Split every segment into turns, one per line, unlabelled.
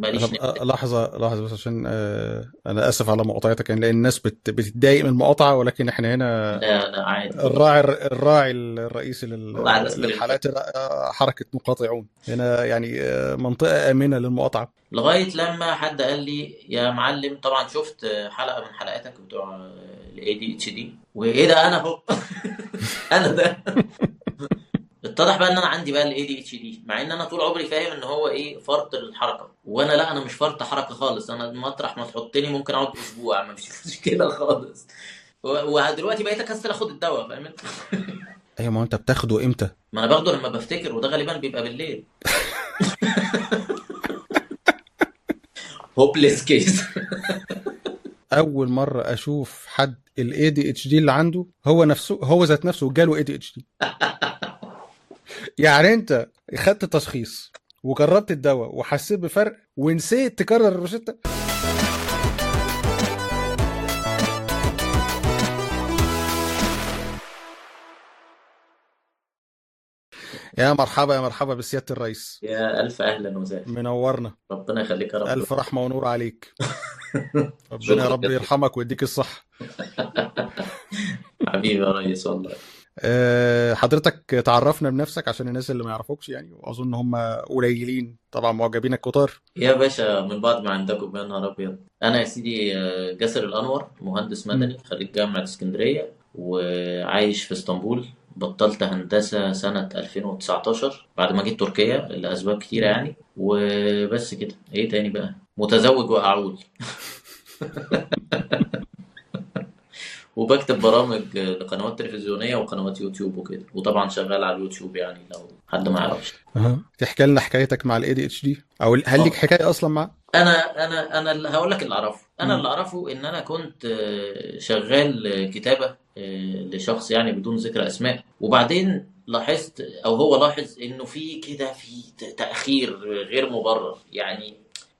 ماليش
طب
نفس
آه، لحظة لحظة بس عشان آه، أنا آسف على مقاطعتك يعني لأن الناس بت- بتتضايق من المقاطعة ولكن إحنا هنا
لا لا عادي
الراعي الراعي الرئيسي لل-
والله على اسم
للحالات آه، حركة مقاطعون هنا يعني آه، منطقة آمنة للمقاطعة
لغاية لما حد قال لي يا معلم طبعا شفت حلقة من حلقاتك بتوع الاي دي اتش دي وايه ده انا اهو انا ده اتضح بقى ان انا عندي بقى الاي دي اتش دي مع ان انا طول عمري فاهم ان هو ايه فرط الحركه وانا لا انا مش فرط حركه خالص انا مطرح ما تحطني ممكن اقعد اسبوع ما فيش مشكله خالص و- ودلوقتي بقيت اكسل اخد الدواء فاهم انت؟
أيوة ما هو أنت بتاخده إمتى؟
ما انا باخده لما بفتكر وده غالبا بيبقى بالليل هوبليس كيس
أول مرة أشوف حد ال ADHD اللي عنده هو نفسه هو ذات نفسه جاله ADHD يعني أنت خدت تشخيص وجربت الدواء وحسيت بفرق ونسيت تكرر الروشتة يا مرحبا يا مرحبا بسيادة الرئيس
يا الف اهلا وسهلا
منورنا
ربنا يخليك يا رب
ألف رحمة ونور عليك ربنا
شكرا
يا رب
جدا.
يرحمك ويديك الصحة
حبيبي يا ريس والله
أه، حضرتك تعرفنا بنفسك عشان الناس اللي ما يعرفوكش يعني واظن هم قليلين طبعا معجبينك كتار
يا باشا من بعد ما عندكم يا نهار ابيض انا يا سيدي آه، جاسر الانور مهندس مدني خريج جامعه اسكندريه وعايش في اسطنبول بطلت هندسه سنه 2019 بعد ما جيت تركيا لاسباب كتيره يعني وبس كده ايه تاني بقى متزوج واعول وبكتب برامج لقنوات تلفزيونيه وقنوات يوتيوب وكده وطبعا شغال على اليوتيوب يعني لو حد ما يعرفش
أه. تحكي لنا حكايتك مع الاي دي اتش دي او هل ليك
اه
حكايه اصلا مع
انا انا انا اللي هقول لك اللي اعرفه انا
مم.
اللي اعرفه ان انا كنت آه، شغال آه، كتابه آه، لشخص يعني بدون ذكر اسماء وبعدين لاحظت او هو لاحظ انه في كده في ت- تاخير غير مبرر يعني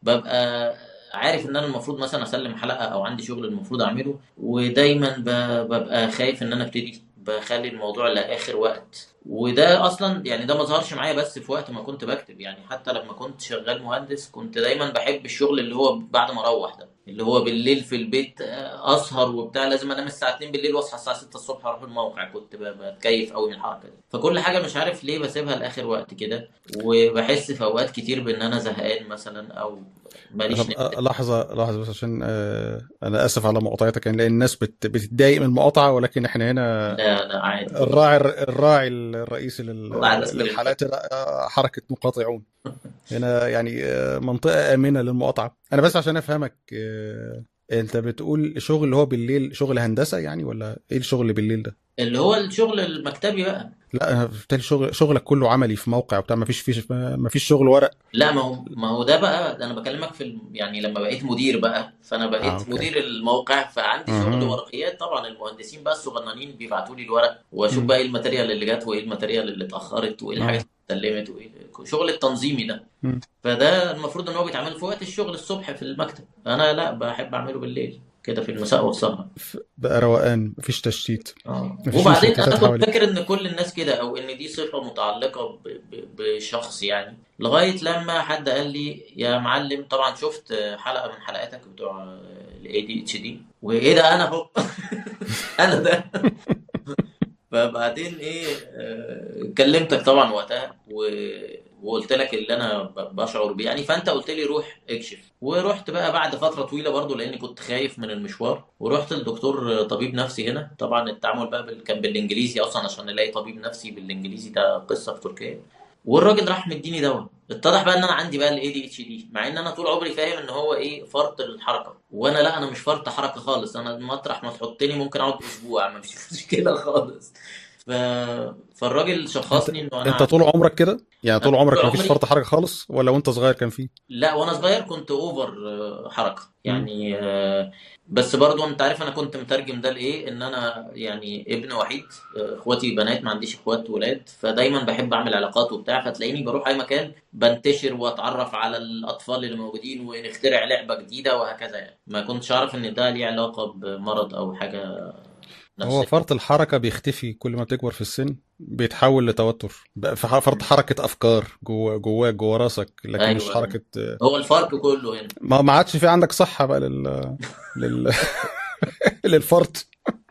ببقى عارف ان انا المفروض مثلا اسلم حلقه او عندي شغل المفروض اعمله ودايما ب- ببقى خايف ان انا ابتدي بخلي الموضوع لاخر وقت وده اصلا يعني ده ما ظهرش معايا بس في وقت ما كنت بكتب يعني حتى لما كنت شغال مهندس كنت دايما بحب الشغل اللي هو بعد ما اروح ده اللي هو بالليل في البيت آه، اسهر وبتاع لازم انام الساعه 2 بالليل واصحى الساعه 6 الصبح اروح الموقع كنت ب- بتكيف قوي من الحركه دي فكل حاجه مش عارف ليه بسيبها لاخر وقت كده وبحس في اوقات كتير بان انا زهقان مثلا او ماليش
طب
نفس
أه، لحظه لحظه بس عشان أه، انا اسف على مقاطعتك يعني لان الناس بت... بتتضايق من المقاطعه ولكن احنا هنا
لا لا عادي
الراعي الراعي الرئيسي لل...
والله على اسم
للحالات آه، حركه مقاطعون هنا يعني آه، منطقه امنه للمقاطعه انا بس عشان افهمك آه، انت بتقول شغل اللي هو بالليل شغل هندسه يعني ولا ايه الشغل اللي بالليل ده
اللي هو الشغل المكتبي بقى
لا أنا بالتالي شغل شغلك كله عملي في موقع وبتاع ما فيش فيش ما فيش شغل ورق
لا ما هو ما هو ده بقى انا بكلمك في الم- يعني لما بقيت مدير بقى فانا
اه
بقيت
اوكي
مدير الموقع فعندي شغل
اها
ورقيات طبعا المهندسين بقى الصغننين بيبعتوا لي الورق واشوف
مم.
بقى ايه الماتيريال اللي جت وايه الماتيريال اللي اتاخرت وايه الحاجات
اه
اللي اتسلمت وايه شغل التنظيمي ده
مم.
فده المفروض ان هو بيتعمل في وقت الشغل الصبح في المكتب انا لا بحب اعمله بالليل كده في المساء والسهر
ف- بقى روقان مفيش تشتيت
اه
مفيش
وبعدين انا
مشتتات
كنت
حواليك
فاكر ان كل الناس كده او ان دي صفة متعلقة ب- ب- بشخص يعني لغاية لما حد قال لي يا معلم طبعا شفت حلقة من حلقاتك بتوع الاي دي اتش دي وايه ده انا اهو انا ده فبعدين ايه آه، كلمتك طبعا وقتها و... وقلت لك اللي انا ب- بشعر بيه يعني فانت قلت لي روح اكشف ورحت بقى بعد فتره طويله برضو لاني كنت خايف من المشوار ورحت لدكتور طبيب نفسي هنا طبعا التعامل بقى بال... كان بالانجليزي اصلا عشان نلاقي طبيب نفسي بالانجليزي ده قصه في تركيا والراجل راح مديني دواء اتضح بقى ان انا عندي بقى الاي دي اتش دي مع ان انا طول عمري فاهم ان هو ايه فرط الحركه وانا لا انا مش فرط حركه خالص انا مطرح ما تحطني ممكن اقعد اسبوع ما فيش مشكله خالص ف... فالراجل
انت
شخصني انه انا
انت طول عمرك كده يعني
انا
طول
طول
عمرك مفيش
عمري
فرط حركه خالص ولا وانت صغير كان فيه
لا وانا صغير كنت اوفر آه، حركه
مم.
يعني آه، بس برضو انت عارف انا كنت مترجم ده لايه ان انا يعني ابن وحيد آه، اخواتي بنات ما عنديش اخوات ولاد فدايما بحب اعمل علاقات وبتاع فتلاقيني بروح اي مكان بنتشر واتعرف على الاطفال اللي موجودين ونخترع لعبه جديده وهكذا يعني ما كنتش اعرف ان ده ليه علاقه بمرض او حاجه
هو
نفسيه
فرط الحركه بيختفي كل ما بتكبر في السن بيتحول لتوتر بقى في ح- فرط حركه افكار جوه جواك جوه راسك لكن مش
ايوه
حركه آه،
هو الفرق كله هنا
ما ما عادش في عندك صحه بقى لل لل للفرط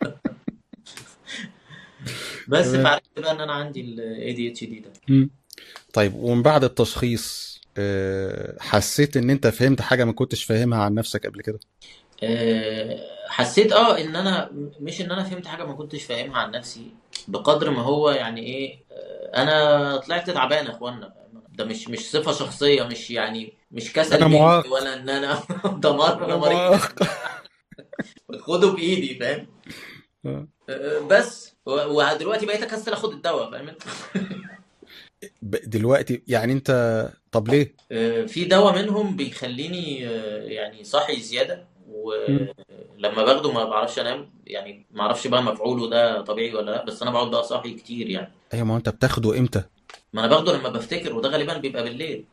بس
تمام
فعرفت بقى ان انا عندي ال ADHD ده
مم. طيب ومن بعد التشخيص آه، حسيت ان انت فهمت حاجه ما كنتش فاهمها عن نفسك قبل كده
آه، حسيت اه ان انا مش ان انا فهمت حاجه ما كنتش فاهمها عن نفسي بقدر ما هو يعني ايه آه، انا طلعت تعبان يا اخوانا ده مش مش صفه شخصيه مش يعني مش كسل
انا
مني
معاق
ولا ان انا ده مره انا
انا
مريض
معاق
خده بايدي فاهم
آه.
آه، بس و- ودلوقتي بقيت اكسل اخد الدواء فاهم انت
ب- دلوقتي يعني انت طب ليه
آه، في دواء منهم بيخليني آه، يعني صاحي زياده
مم.
ولما باخده ما بعرفش انام يعني ما اعرفش بقى مفعوله ده طبيعي ولا لا بس انا بقعد بقى صاحي كتير يعني
ايوه ما هو انت بتاخده امتى
ما انا باخده لما بفتكر وده غالبا بيبقى بالليل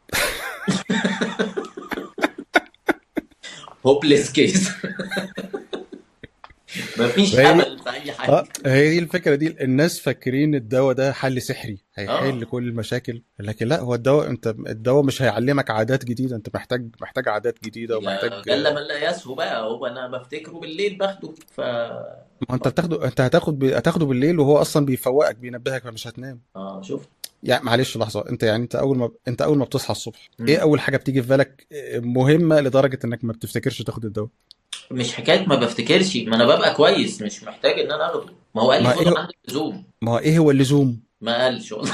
هوبليس كيس مفيش
هي دي
امل في اي
اه
حاجه
هي دي الفكره دي الناس فاكرين الدواء ده حل سحري هيحل
اه
كل المشاكل لكن لا هو الدواء انت الدواء مش هيعلمك عادات جديده انت محتاج محتاج عادات جديده ومحتاج
يا جل من لا يسهو بقى هو انا بفتكره بالليل باخده ف
ما هو انت بتاخده انت هتاخد ب... هتاخده بالليل وهو اصلا بيفوقك بينبهك فمش هتنام
اه شفت
يعني معلش لحظه انت يعني انت اول ما انت اول ما بتصحى الصبح ايه
مم.
اول حاجه بتيجي في بالك اه، مهمه لدرجه انك ما بتفتكرش تاخد الدواء
مش حكايه ما بفتكرش ما انا ببقى كويس مش محتاج ان انا اخده ما هو قال لي
ما
خده
ايه
عند اللزوم
ما هو ايه هو اللزوم
ما قالش والله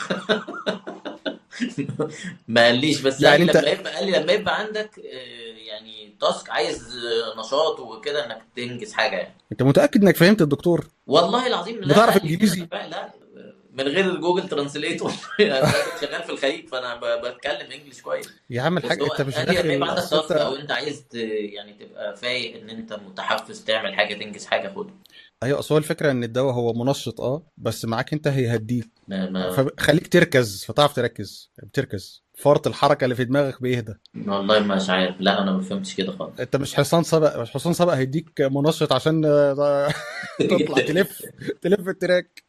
ما قاليش بس قال
يعني
لي
انت
لما يبقى قال لي لما يبقى عندك آه، يعني تاسك عايز آه، نشاط وكده انك تنجز حاجه يعني
انت متاكد انك فهمت الدكتور
والله العظيم لا
بتعرف
قال لي كده
انجليزي
لا لا من غير جوجل ترانسليت والله انا كنت شغال في الخليج فانا ب- بتكلم انجلش كويس
يا عم
بس
الحاج
هو
انت مش
قال لي لما
داخل
يبقى عندك
اصل
تاسك او
انت
انت عايز ت- يعني تبقى فايق ان انت متحفز تعمل حاجه تنجز حاجه خده
ايوه اصل هو الفكره ان الدواء هو منشط اه بس معاك انت هيهديك
ما ما
فخليك تركز فتعرف تركز بتركز فرط الحركه اللي في دماغك بيهدى
والله مش عارف لا انا ما فهمتش كده خالص
انت مش حصان سبق مش حصان سبق هيديك منشط عشان آه، تطلع تلف تلف التراك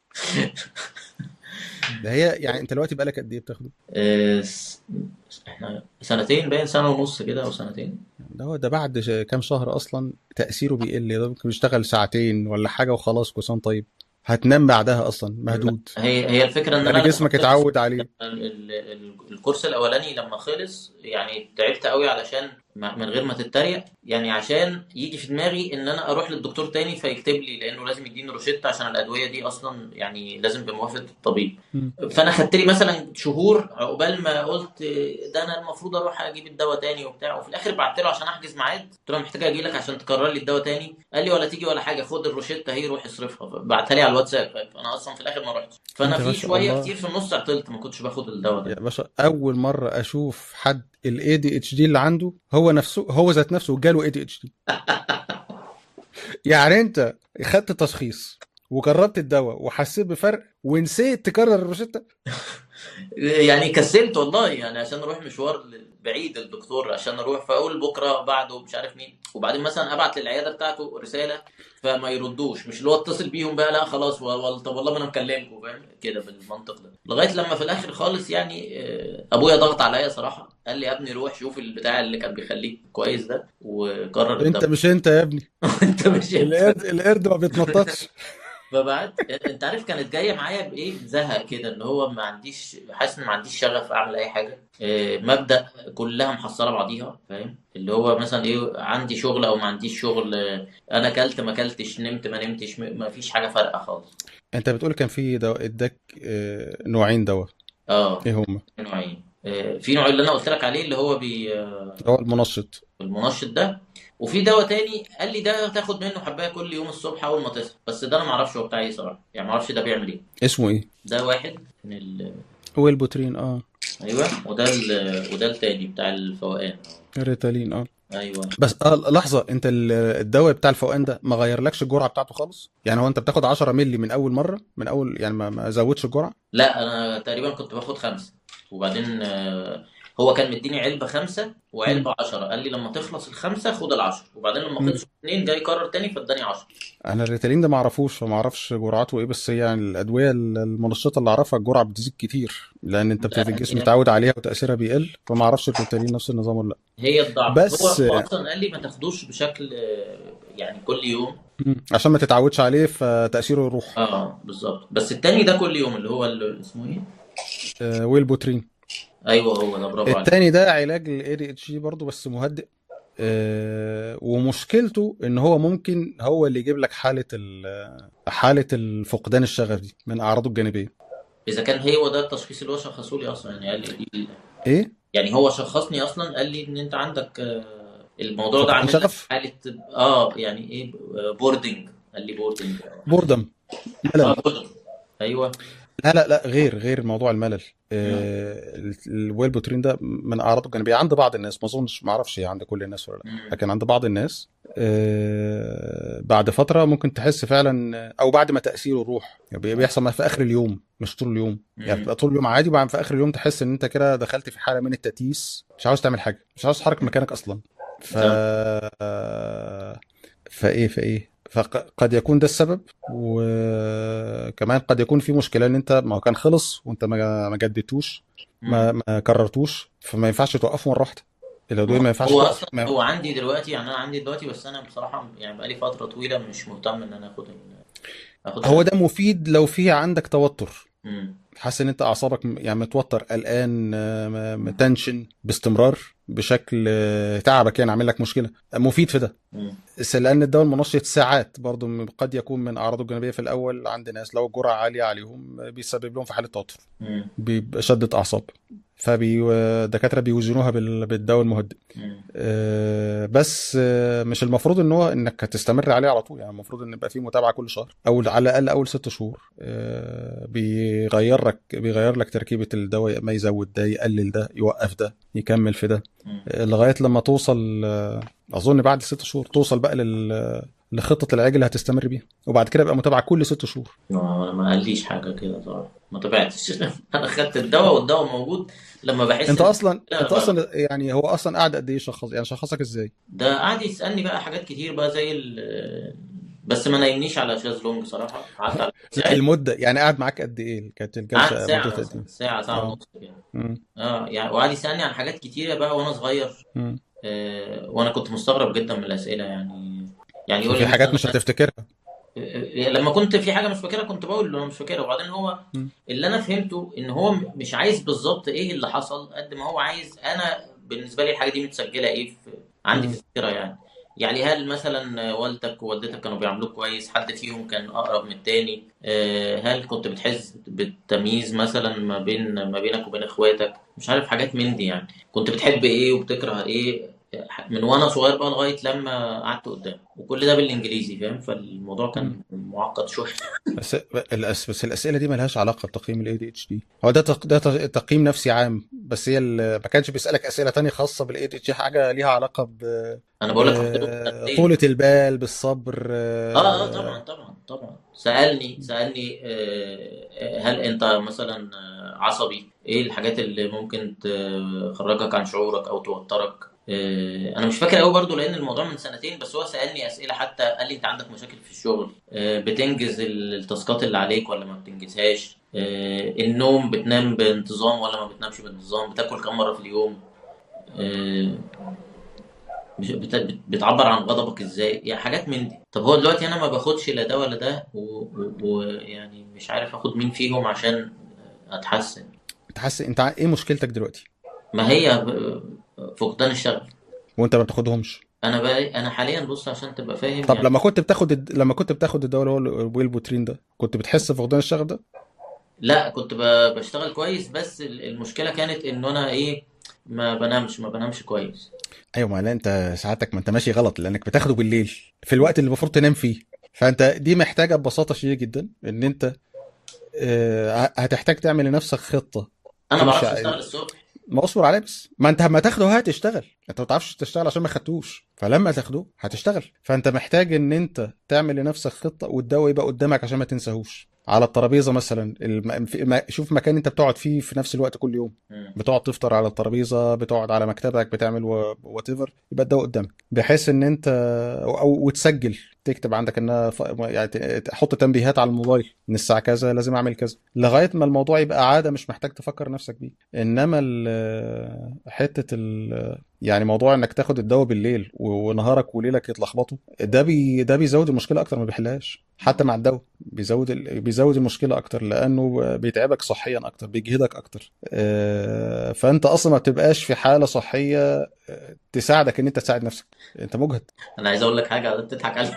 ده هي يعني انت دلوقتي بقالك قد ايه بتاخده؟
آه، س- احنا سنتين باين سنة ونص كده او سنتين
ده هو ده بعد ش- كام شهر اصلا تأثيره بيقل ده ممكن يشتغل ساعتين ولا حاجة وخلاص كل سنة وأنت طيب هتنام بعدها اصلا
لا
مهدود
هي هي الفكرة ان
يعني
انا لما
جسمك
خلص
اتعود عليه
ال- ال- ال- الكورس الاولاني لما خلص يعني تعبت قوي علشان ما- من غير ما تتريق يعني عشان يجي في دماغي ان انا اروح للدكتور تاني فيكتب لي لانه لازم يديني روشتة عشان الادوية دي اصلا يعني لازم بموافقة الطبيب
مم.
فانا خدت لي مثلا شهور عقبال ما قلت ده انا المفروض اروح اجيب الدواء تاني وبتاع وفي الاخر بعت له عشان احجز ميعاد قلت له أنا محتاج اجي لك عشان تكرر لي الدواء تاني قال لي ولا تيجي ولا حاجه خد الروشته اهي روح اصرفها بعتها لي على الواتساب فانا اصلا في الاخر ما رحتش فانا
انت ما
في
شاء
شويه
الله
كتير في النص عطلت ما كنتش باخد الدواء
يا
ده
باشا اول مرة اشوف حد الاي دي اتش دي اللي عنده هو نفسه هو ذات نفسه جاله اي دي اتش دي يعني انت خدت تشخيص وجربت الدواء وحسيت بفرق ونسيت تكرر الروشتة
يعني كسلت والله يعني عشان اروح مشوار بعيد الدكتور عشان اروح فاقول بكره بعده مش عارف مين وبعدين مثلا ابعت للعياده بتاعته رساله فما يردوش مش اللي هو اتصل بيهم بقى لا خلاص وال- طب والله ما انا مكلمكم فاهم كده بالمنطق ده لغايه لما في الاخر خالص يعني آه، ابويا ضغط عليا صراحه قال لي يا ابني روح شوف البتاع اللي كان بيخليك كويس ده وقرر
انت
الدواء
مش انت يا ابني
انت مش انت
القرد القرد ما بيتنططش
فبعد انت عارف كانت جايه معايا بايه زهق كده ان هو ما عنديش حاسس ان ما عنديش شغف اعمل اي حاجه إيه، مبدا كلها محصله بعضيها فاهم اللي هو مثلا ايه عندي شغل او ما عنديش شغل آه، انا اكلت ما اكلتش نمت ما نمتش م- ما فيش حاجه فارقه خالص
انت بتقول كان في دواء اداك اه، نوعين دواء
اه
ايه هما
في نوعين آه، في نوع اللي انا قلت لك عليه اللي هو بي آه،
دواء المنشط
المنشط ده وفي دواء تاني قال لي ده تاخد منه حبايه كل يوم الصبح اول ما تصحى بس ده انا ما اعرفش هو بتاع ايه صراحه يعني ما اعرفش ده بيعمل ايه
اسمه ايه
ده واحد من ال...
هو البوترين اه
ايوه وده ال... وده التاني بتاع الفوقان
الريتالين اه
ايوه
بس اه لحظه انت ال- الدواء بتاع الفوقان ده ما غيرلكش الجرعه بتاعته خالص يعني هو انت بتاخد 10 مللي من اول مره من اول يعني ما, ما زودش الجرعه
لا انا تقريبا كنت باخد خمسه وبعدين آه، هو كان مديني علبه خمسه وعلبه 10 قال لي لما تخلص الخمسه خد العشر وبعدين لما
مم.
خلصوا اثنين جاي يكرر تاني فاداني 10
انا الريتالين ده ما اعرفوش فما اعرفش جرعاته ايه بس هي يعني الادويه المنشطه اللي اعرفها الجرعه بتزيد كتير لان انت بتبقى الجسم
هي
متعود عليها وتاثيرها بيقل فما اعرفش الريتالين نفس النظام ولا لا
هي الضعف
بس
هو هو اصلا قال لي ما تاخدوش بشكل آه، يعني كل يوم
مم. عشان ما تتعودش عليه فتاثيره يروح
اه بالظبط بس التاني ده كل يوم اللي هو اللي اسمه ايه
آه، ويلبوترين
ايوه هو ده برافو عليك
التاني ده علاج للاي دي اتش دي برضه بس مهدئ آه، ومشكلته ان هو ممكن هو اللي يجيب لك حاله ال- حاله الفقدان الشغف دي من اعراضه الجانبيه
اذا كان هو ده التشخيص اللي هو شخصه لي اصلا يعني قال لي دي
ايه
يعني هو شخصني اصلا قال لي ان انت عندك آه، الموضوع ده
فقدان
عامل لك
شغف
حاله اه يعني ايه بوردنج قال لي بوردنج
بوردم
اه
ملل
بوردنج ايوه
لا لا لا غير غير موضوع الملل
مم.
آه، ال- الويلبوترين ده من اعراضه الجانبيه عند بعض الناس ما اظنش ما اعرفش هي عند كل الناس ولا لا
مم.
لكن عند بعض الناس آه، بعد فتره ممكن تحس فعلا او بعد ما تاثيره يروح يعني بي- بيحصل في اخر اليوم مش طول اليوم يعني
مم.
بتبقى طول اليوم عادي وبعد في اخر اليوم تحس ان انت كده دخلت في حاله من التتيس مش عاوز تعمل حاجه مش عاوز تتحرك من مكانك اصلا ف
اه
فايه فايه فقد يكون ده السبب وكمان قد يكون في مشكله ان انت ما هو كان خلص وانت ما ما جددتوش ما
مم.
ما كررتوش فما ينفعش توقفه مره واحده الادويه ما ينفعش
هو
توقف
اصلا
ما
هو عندي دلوقتي يعني انا عندي دلوقتي بس انا بصراحه يعني بقالي فتره طويله مش مهتم ان انا اخد ال... اخد
هو
الأدوية.
ده مفيد لو في عندك توتر
مم.
حاسس ان انت اعصابك م- يعني متوتر قلقان آه، م- تنشن باستمرار بشكل آه، تعبك يعني عامل لك مشكله مفيد في ده
مم.
بس لان الدواء المنشط ساعات برضو م- قد يكون من اعراضه الجانبيه في الاول عند ناس لو الجرعه عاليه عليهم آه، بيسبب لهم في حاله توتر
مم.
بيبقى شدة اعصاب فالدكاتره بيوزنوها بال- بالدواء المهدئ
مم.
آه، بس آه، مش المفروض ان هو انك هتستمر عليه على طول يعني المفروض ان يبقى فيه متابعه كل شهر او على الاقل اول ست شهور آه، بيغير لك بيغير لك تركيبه الدواء ما يزود ده يقلل ده يوقف ده يكمل في ده
مم.
آه، لغايه لما توصل آه، اظن بعد ست شهور توصل بقى لل لخطه العلاج اللي هتستمر بيها وبعد كده يبقى متابعه كل ست شهور
ما ما قاليش حاجه كده صراحه ما تابعتش انا خدت الدواء والدواء موجود لما بحس
انت
ان
اصلا
لا
انت
بقى
اصلا يعني هو اصلا قاعد قد ايه شخص يعني شخصك ازاي
ده قعد يسالني بقى حاجات كتير بقى زي ال بس ما نايمنيش على شازلونج صراحه قعدت على
لا
ساعات
المده يعني قاعد معاك قد ايه كانت
قعدت
الجلسه
ساعه
مدتها قد
مثلا
ايه
ساعه ساعه
اه
ونص كده
مم.
اه يعني وقعد يسالني عن حاجات كتيره بقى وانا صغير
مم.
آه وانا كنت مستغرب جدا من الاسئله يعني يعني يقول
ففي
لي
حاجات
مثلا
مش هتفتكرها
آه، لما كنت في حاجه مش فاكرها كنت بقول له انا مش فاكرها وبعدين هو
مم.
اللي انا فهمته ان هو م- مش عايز بالظبط ايه اللي حصل قد ما هو عايز انا بالنسبه لي الحاجه دي متسجله ايه في عندي في
مم.
الذاكره يعني يعني هل مثلا والدك ووالدتك كانوا بيعاملوك كويس حد فيهم كان اقرب من التاني آه، هل كنت بتحس بالتمييز مثلا ما بين ما بينك وبين اخواتك مش عارف حاجات من دي يعني كنت بتحب ايه وبتكره ايه من وانا صغير بقى لغايه لما قعدت قدام وكل ده بالانجليزي فاهم فالموضوع كان
مم.
معقد شويه
بس الأس... بس الاسئله دي ملهاش علاقه بتقييم الاي دي اتش دي هو ده تق... ده ت- تقييم نفسي عام بس هي ال... ما كانش بيسالك اسئله تانية خاصه بالاي دي اتش حاجه ليها علاقه ب...
انا بقول لك رحت له
ب...
بنفسيا
طولة البال بالصبر
اه اه طبعا طبعا طبعا سألني سألني آه، آه، هل انت مثلا آه، عصبي ايه الحاجات اللي ممكن تخرجك عن شعورك او توترك آه، انا مش فاكر قوي برضو لان الموضوع من سنتين بس هو سألني اسئلة حتى قال لي انت عندك مشاكل في الشغل آه، بتنجز التاسكات اللي عليك ولا ما بتنجزهاش آه، النوم بتنام بانتظام ولا ما بتنامش بانتظام بتاكل كم مرة في اليوم آه، مش- بت- بت- بتعبر عن غضبك ازاي يعني حاجات من دي طب هو دلوقتي انا ما باخدش لا ده ولا ده ويعني مش عارف اخد مين فيهم عشان اتحسن
انت حاسس انت ع- ايه مشكلتك دلوقتي
ما هي ب- فقدان الشغف
وانت ما بتاخدهمش
انا بقى انا حاليا بص عشان تبقى فاهم
طب
يعني
لما كنت بتاخد الد... لما كنت بتاخد الدواء اللي هو الويلبوترين ده كنت بتحس بفقدان الشغف ده
لا كنت ب- بشتغل كويس بس ال- المشكلة كانت ان انا ايه ما بنامش ما بنامش كويس
ايوه ما لا انت ساعتك ما انت ماشي غلط لانك بتاخده بالليل في الوقت اللي المفروض تنام فيه فانت دي محتاجه ببساطه شديده جدا ان انت آه، هتحتاج تعمل لنفسك خطه
انا ما
تمشي
بعرفش اشتغل
على-
الصبح
ما اصبر عليه بس ما انت لما تاخده هتشتغل انت ما بتعرفش تشتغل عشان ما خدتوش فلما تاخده هتشتغل فانت محتاج ان انت تعمل لنفسك خطه والدواء يبقى قدامك عشان ما تنساهوش على الترابيزه مثلا الم... في- ما- شوف مكان انت بتقعد فيه في نفس الوقت كل يوم
مم.
بتقعد تفطر على الترابيزه بتقعد على مكتبك بتعمل وات ايفر يبقى ده قدامك بحيث ان انت او, أو وتسجل تكتب عندك انها ف... يعني ت- تحط تنبيهات على الموبايل ان الساعه كذا لازم اعمل كذا لغايه ما الموضوع يبقى عاده مش محتاج تفكر نفسك بيه انما ال... حته ال... يعني موضوع انك تاخد الدواء بالليل و- ونهارك وليلك يتلخبطوا ده بي... ده بيزود المشكله اكتر ما بيحلهاش حتى مع الدواء بيزود ال... بيزود المشكله اكتر لانه بيتعبك صحيا اكتر بيجهدك اكتر آه، فانت اصلا ما بتبقاش في حاله صحيه آه، تساعدك ان انت تساعد نفسك انت مجهد
انا عايز اقول لك حاجه قعدت تضحك عليها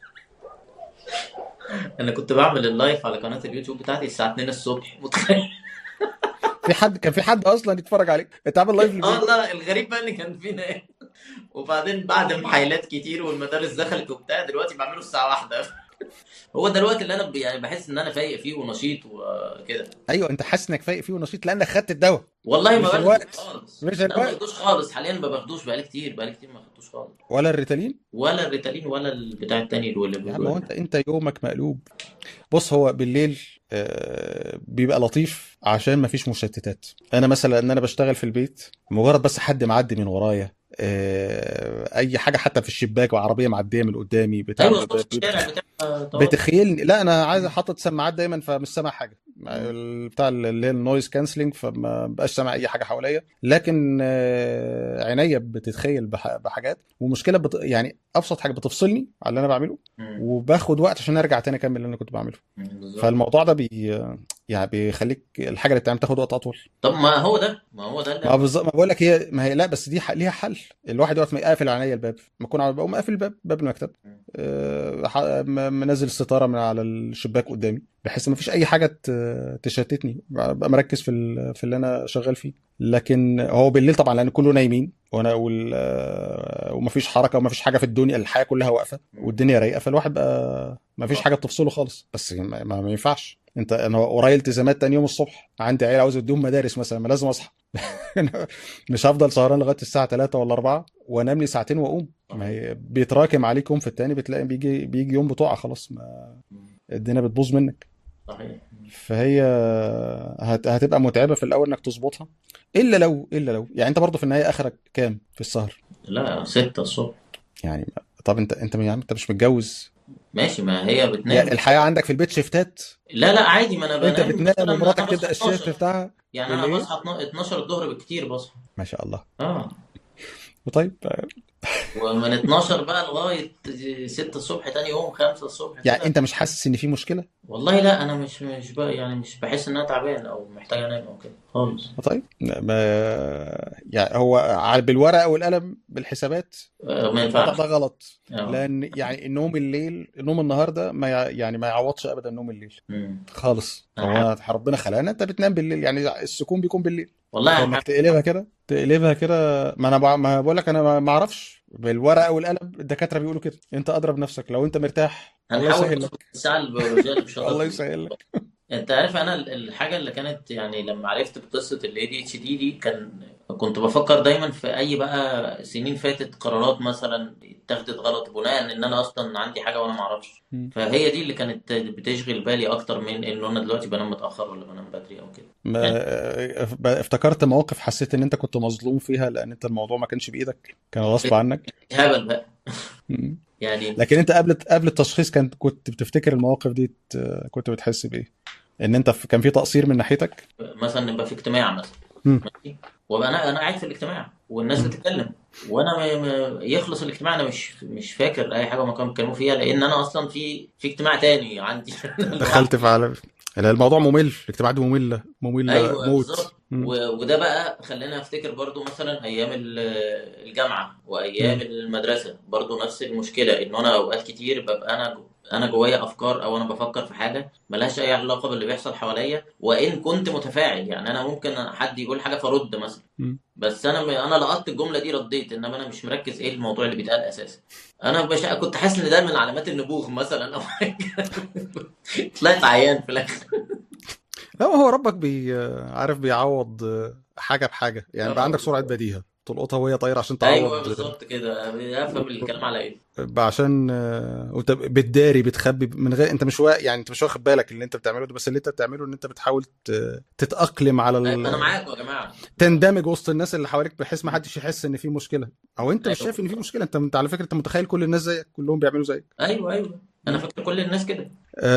انا كنت بعمل اللايف على قناه اليوتيوب بتاعتي الساعه 2 الصبح متخيل
في حد كان في حد اصلا يتفرج عليك انت عامل لايف
اه
للفيديو
لا الغريب بقى ان كان فينا ايه وبعدين بعد محايلات كتير والمدارس دخلت وبتاع دلوقتي بعمله الساعه واحدة هو ده الوقت اللي انا ب- يعني بحس ان انا فايق فيه ونشيط وكده
ايوه انت حاسس انك فايق فيه ونشيط لانك خدت الدواء
والله ما
مش
باخده
الوقت.
خالص
مش
لا ما
الوقت.
باخدوش خالص حاليا ما باخدوش بقالي كتير بقالي كتير ما باخدوش خالص
ولا الريتالين
ولا الريتالين ولا البتاع التاني اللي
يا عم هو انت انت يومك مقلوب بص هو بالليل آه، بيبقى لطيف عشان مفيش مشتتات انا مثلا ان انا بشتغل في البيت مجرد بس حد معدي من ورايا آه، اي حاجه حتى في الشباك وعربيه معديه من قدامي بتاع
ايوه
ب-
صوت
ب-
الشارع بتاع طبعا.
بتخيلني لا انا عايز حاطط سماعات دايما فمش سامع حاجه ال- بتاع اللي هي النويز كانسلنج فما بقاش سامع اي حاجه حواليا لكن آه، عينيا بتتخيل بح- بحاجات ومشكله بت... يعني ابسط حاجه بتفصلني على اللي انا بعمله
مم.
وباخد وقت عشان ارجع تاني اكمل اللي انا كنت بعمله
مم، بالظبط.
فالموضوع ده بي يعني بيخليك الحاجه اللي بتعمل تاخد وقت اطول
طب ما هو ده ما هو ده
ما
اللي
بالظبط ما بقول لك هي ما هي لا بس دي ح- ليها حل الواحد وقت ما يقفل عينيا الباب ما اكون على بقوم قافل الباب باب المكتب أه ح- م- منزل الستاره من على الشباك قدامي بحيث ما فيش اي حاجه ت- تشتتني ابقى مركز في ال- في اللي انا شغال فيه لكن هو بالليل طبعا لان كله نايمين وانا وال آه، ومفيش حركه ومفيش حاجه في الدنيا الحياه كلها واقفه والدنيا رايقه فالواحد بقى مفيش حاجه بتفصله خالص بس ما, ما ما ينفعش انت انا ورايا التزامات تاني يوم الصبح عندي عيله عاوز اديهم مدارس مثلا ما لازم اصحى مش هفضل سهران لغايه الساعه 3 ولا 4 وانام لي ساعتين واقوم ما هي بيتراكم عليك يوم في التاني بتلاقي بيجي بيجي يوم بتقع خلاص ما الدنيا بتبوظ منك
صحيح
فهي هت... هتبقى متعبه في الاول انك تظبطها الا لو الا لو يعني انت برضه في النهايه اخرك كام في السهر
لا ستة الصبح
يعني طب انت انت يا عم انت مش متجوز
ماشي ما هي بتنام
يعني الحياه عندك في البيت شيفتات
لا لا عادي ما انا
انت
بنام
بتنام
مثلا
ومراتك
أنا
تبدا
بصحى
الشيفت
12
بتاعها
يعني انا
بالليل
بصحى 12 الظهر بالكتير بصحى
ما شاء الله
اه
طيب
ومن 12 بقى لغاية 6 الصبح تاني يوم 5 الصبح
يعني
كده
انت مش حاسس ان في مشكله
والله لا انا مش مش بقى يعني مش بحس ان انا تعبان او محتاج انام او كده خالص
طيب ما يعني هو على- بالورقه والقلم بالحسابات
آه، ما
الوضع
ينفعش
ده غلط
اه
لان يعني النوم الليل النوم النهارده ما يع- يعني ما يعوضش ابدا نوم الليل
مم.
خالص
أنا
هو ربنا خلقنا انت بتنام بالليل يعني السكون بيكون بالليل
والله
فانك
ح-
تقلبها كده تقلبها كده ما انا بع- ما بقول لك انا ما ما اعرفش بالورقه والقلم الدكاتره بيقولوا كده انت اضرب نفسك لو انت مرتاح الله
هنحاول
يسهل
نظبط
لك
الساعة البيولوجية اللي بشغال
الله
فيها
يسهل لك
انت عارف انا ال- الحاجه اللي كانت يعني لما عرفت بقصه ال ADHD دي كان كنت بفكر دايما في اي بقى سنين فاتت قرارات مثلا اتخذت غلط بناء ان انا اصلا عندي حاجه وانا ما اعرفش
مم.
فهي دي اللي كانت بتشغل بالي اكتر من ان انا دلوقتي بنام متاخر ولا بنام بدري او كده
ما
يعني
افتكرت مواقف حسيت ان انت كنت مظلوم فيها لان انت الموضوع ما كانش بايدك كان غصب عنك
هبل بقى
مم.
يعني
لكن انت قبل قبل التشخيص كان كنت بتفتكر المواقف دي ت- كنت بتحس بايه ان انت في- كان في تقصير من ناحيتك
مثلا نبقى في اجتماع مثلا
مم.
ماشي وابقى انا انا قاعد في الاجتماع والناس بتتكلم وانا ما ما- يخلص الاجتماع انا مش مش فاكر اي حاجه ما كانوا بيتكلموا فيها لان انا اصلا في في اجتماع تاني عندي
دخلت في عالم لا، الموضوع ممل الاجتماعات دي مملة مملة
ايوه
موت
بالظبط
مم.
و- وده بقى خلاني افتكر برضو مثلا ايام ال- الجامعه وايام
مم.
المدرسه برضو نفس المشكله ان انا اوقات كتير ببقى انا جو انا جوايا افكار او انا بفكر في حاجه ملهاش اي علاقه باللي بيحصل حواليا وان كنت متفاعل يعني انا ممكن حد يقول حاجه فرد مثلا
مم.
بس انا انا لقطت الجمله دي رديت انما انا مش مركز ايه الموضوع اللي بيتقال اساسا انا بش... كنت حاسس ان ده من علامات النبوغ مثلا او حاجه طلعت عيان في الاخر
لا هو ربك بي عارف بيعوض حاجة بحاجة يعني بقى عندك سرعة بديهة تلقطها وهي طايره عشان
ايوه
تعوض
بالظبط كده افهم الكلام على ايه
عشان آه، وانت بتداري بتخبي من غير انت مش وا... يعني انت مش واخد بالك اللي انت بتعمله ده بس اللي انت بتعمله ان انت بتحاول ت... تتأقلم على
انا
ال...
معاكم يا جماعه
تندمج وسط الناس اللي حواليك بحيث ما حدش يحس ان في مشكله او انت مش
ايوه
شايف ان في مشكله انت انت على فكره انت متخيل كل الناس زيك كلهم بيعملوا زيك
ايوه ايوه انا فاكر كل الناس كده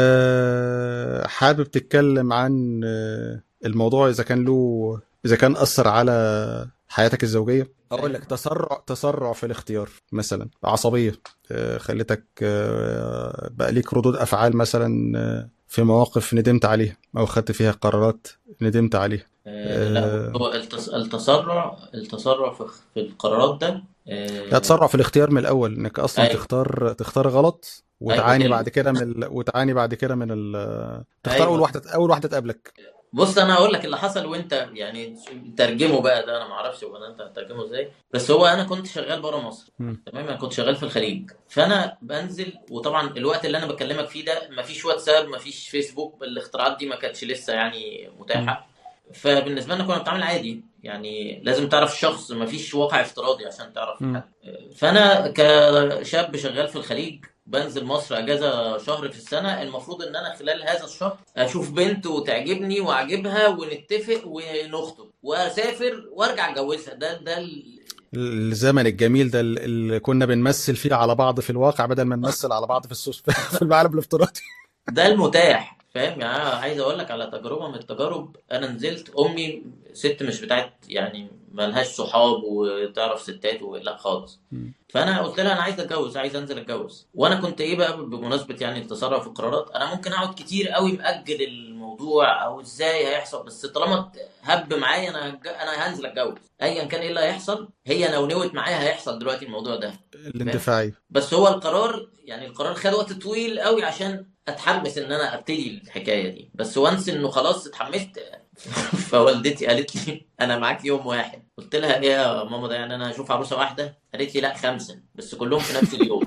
أه... حابب تتكلم عن آه، الموضوع اذا كان له اذا كان اثر على حياتك الزوجيه اقول لك تسرع تسرع في الاختيار مثلا عصبيه آه، خلتك آه، بقى ليك ردود افعال مثلا آه، في مواقف ندمت عليها او خدت فيها قرارات ندمت عليها
آه لا
آه،
هو التس... التسرع التسرع في, في القرارات ده
لا
آه
تسرع في الاختيار من الاول انك اصلا
ايوه
تختار تختار غلط
ايوه
وتعاني
دي
بعد كده من ال... وتعاني بعد كده من ال... تختار اول
ايوه
واحده اول واحده تقابلك
بص انا هقول لك اللي حصل وانت يعني ترجمه بقى ده انا ما اعرفش ولا انت هترجمه ازاي بس هو انا كنت شغال بره مصر
مم.
تمام انا كنت شغال في الخليج فانا بنزل وطبعا الوقت اللي انا بكلمك فيه ده مفيش واتساب مفيش فيسبوك الاختراعات دي ما كانتش لسه يعني
مم.
متاحه فبالنسبه لنا كنا بنتعامل عادي يعني لازم تعرف الشخص مفيش واقع افتراضي عشان تعرف
مم.
حد فانا كشاب شغال في الخليج بنزل مصر اجازه شهر في السنه المفروض ان انا خلال هذا الشهر اشوف بنت وتعجبني واعجبها ونتفق ونخطب واسافر وارجع اتجوزها ده ده ال...
الزمن الجميل ده اللي كنا بنمثل فيه على بعض في الواقع بدل ما نمثل على بعض في السوس في العالم الافتراضي
ده المتاح فاهم يعني أنا عايز اقول لك على تجربه من التجارب انا نزلت امي ست مش بتاعت يعني ملهاش صحاب وتعرف ستات و... لا خالص
مم.
فانا قلت لها انا عايز اتجوز عايز انزل اتجوز وانا كنت ايه بقى بمناسبه يعني التسرع في القرارات انا ممكن اقعد كتير قوي مأجل الموضوع او ازاي هيحصل بس طالما هب معايا انا هتج- انا هنزل اتجوز ايا كان ايه اللي هيحصل هي لو نوت معايا هيحصل دلوقتي الموضوع ده فاهم
الاندفاعي
بس هو القرار يعني القرار خد وقت طويل قوي عشان اتحمس ان انا ابتدي الحكايه دي بس وانس انه خلاص اتحمست فوالدتي قالت لي انا معاك يوم واحد قلت لها ايه يا ماما ده يعني انا هشوف عروسه واحده قالت لي لا خمسه بس كلهم في نفس اليوم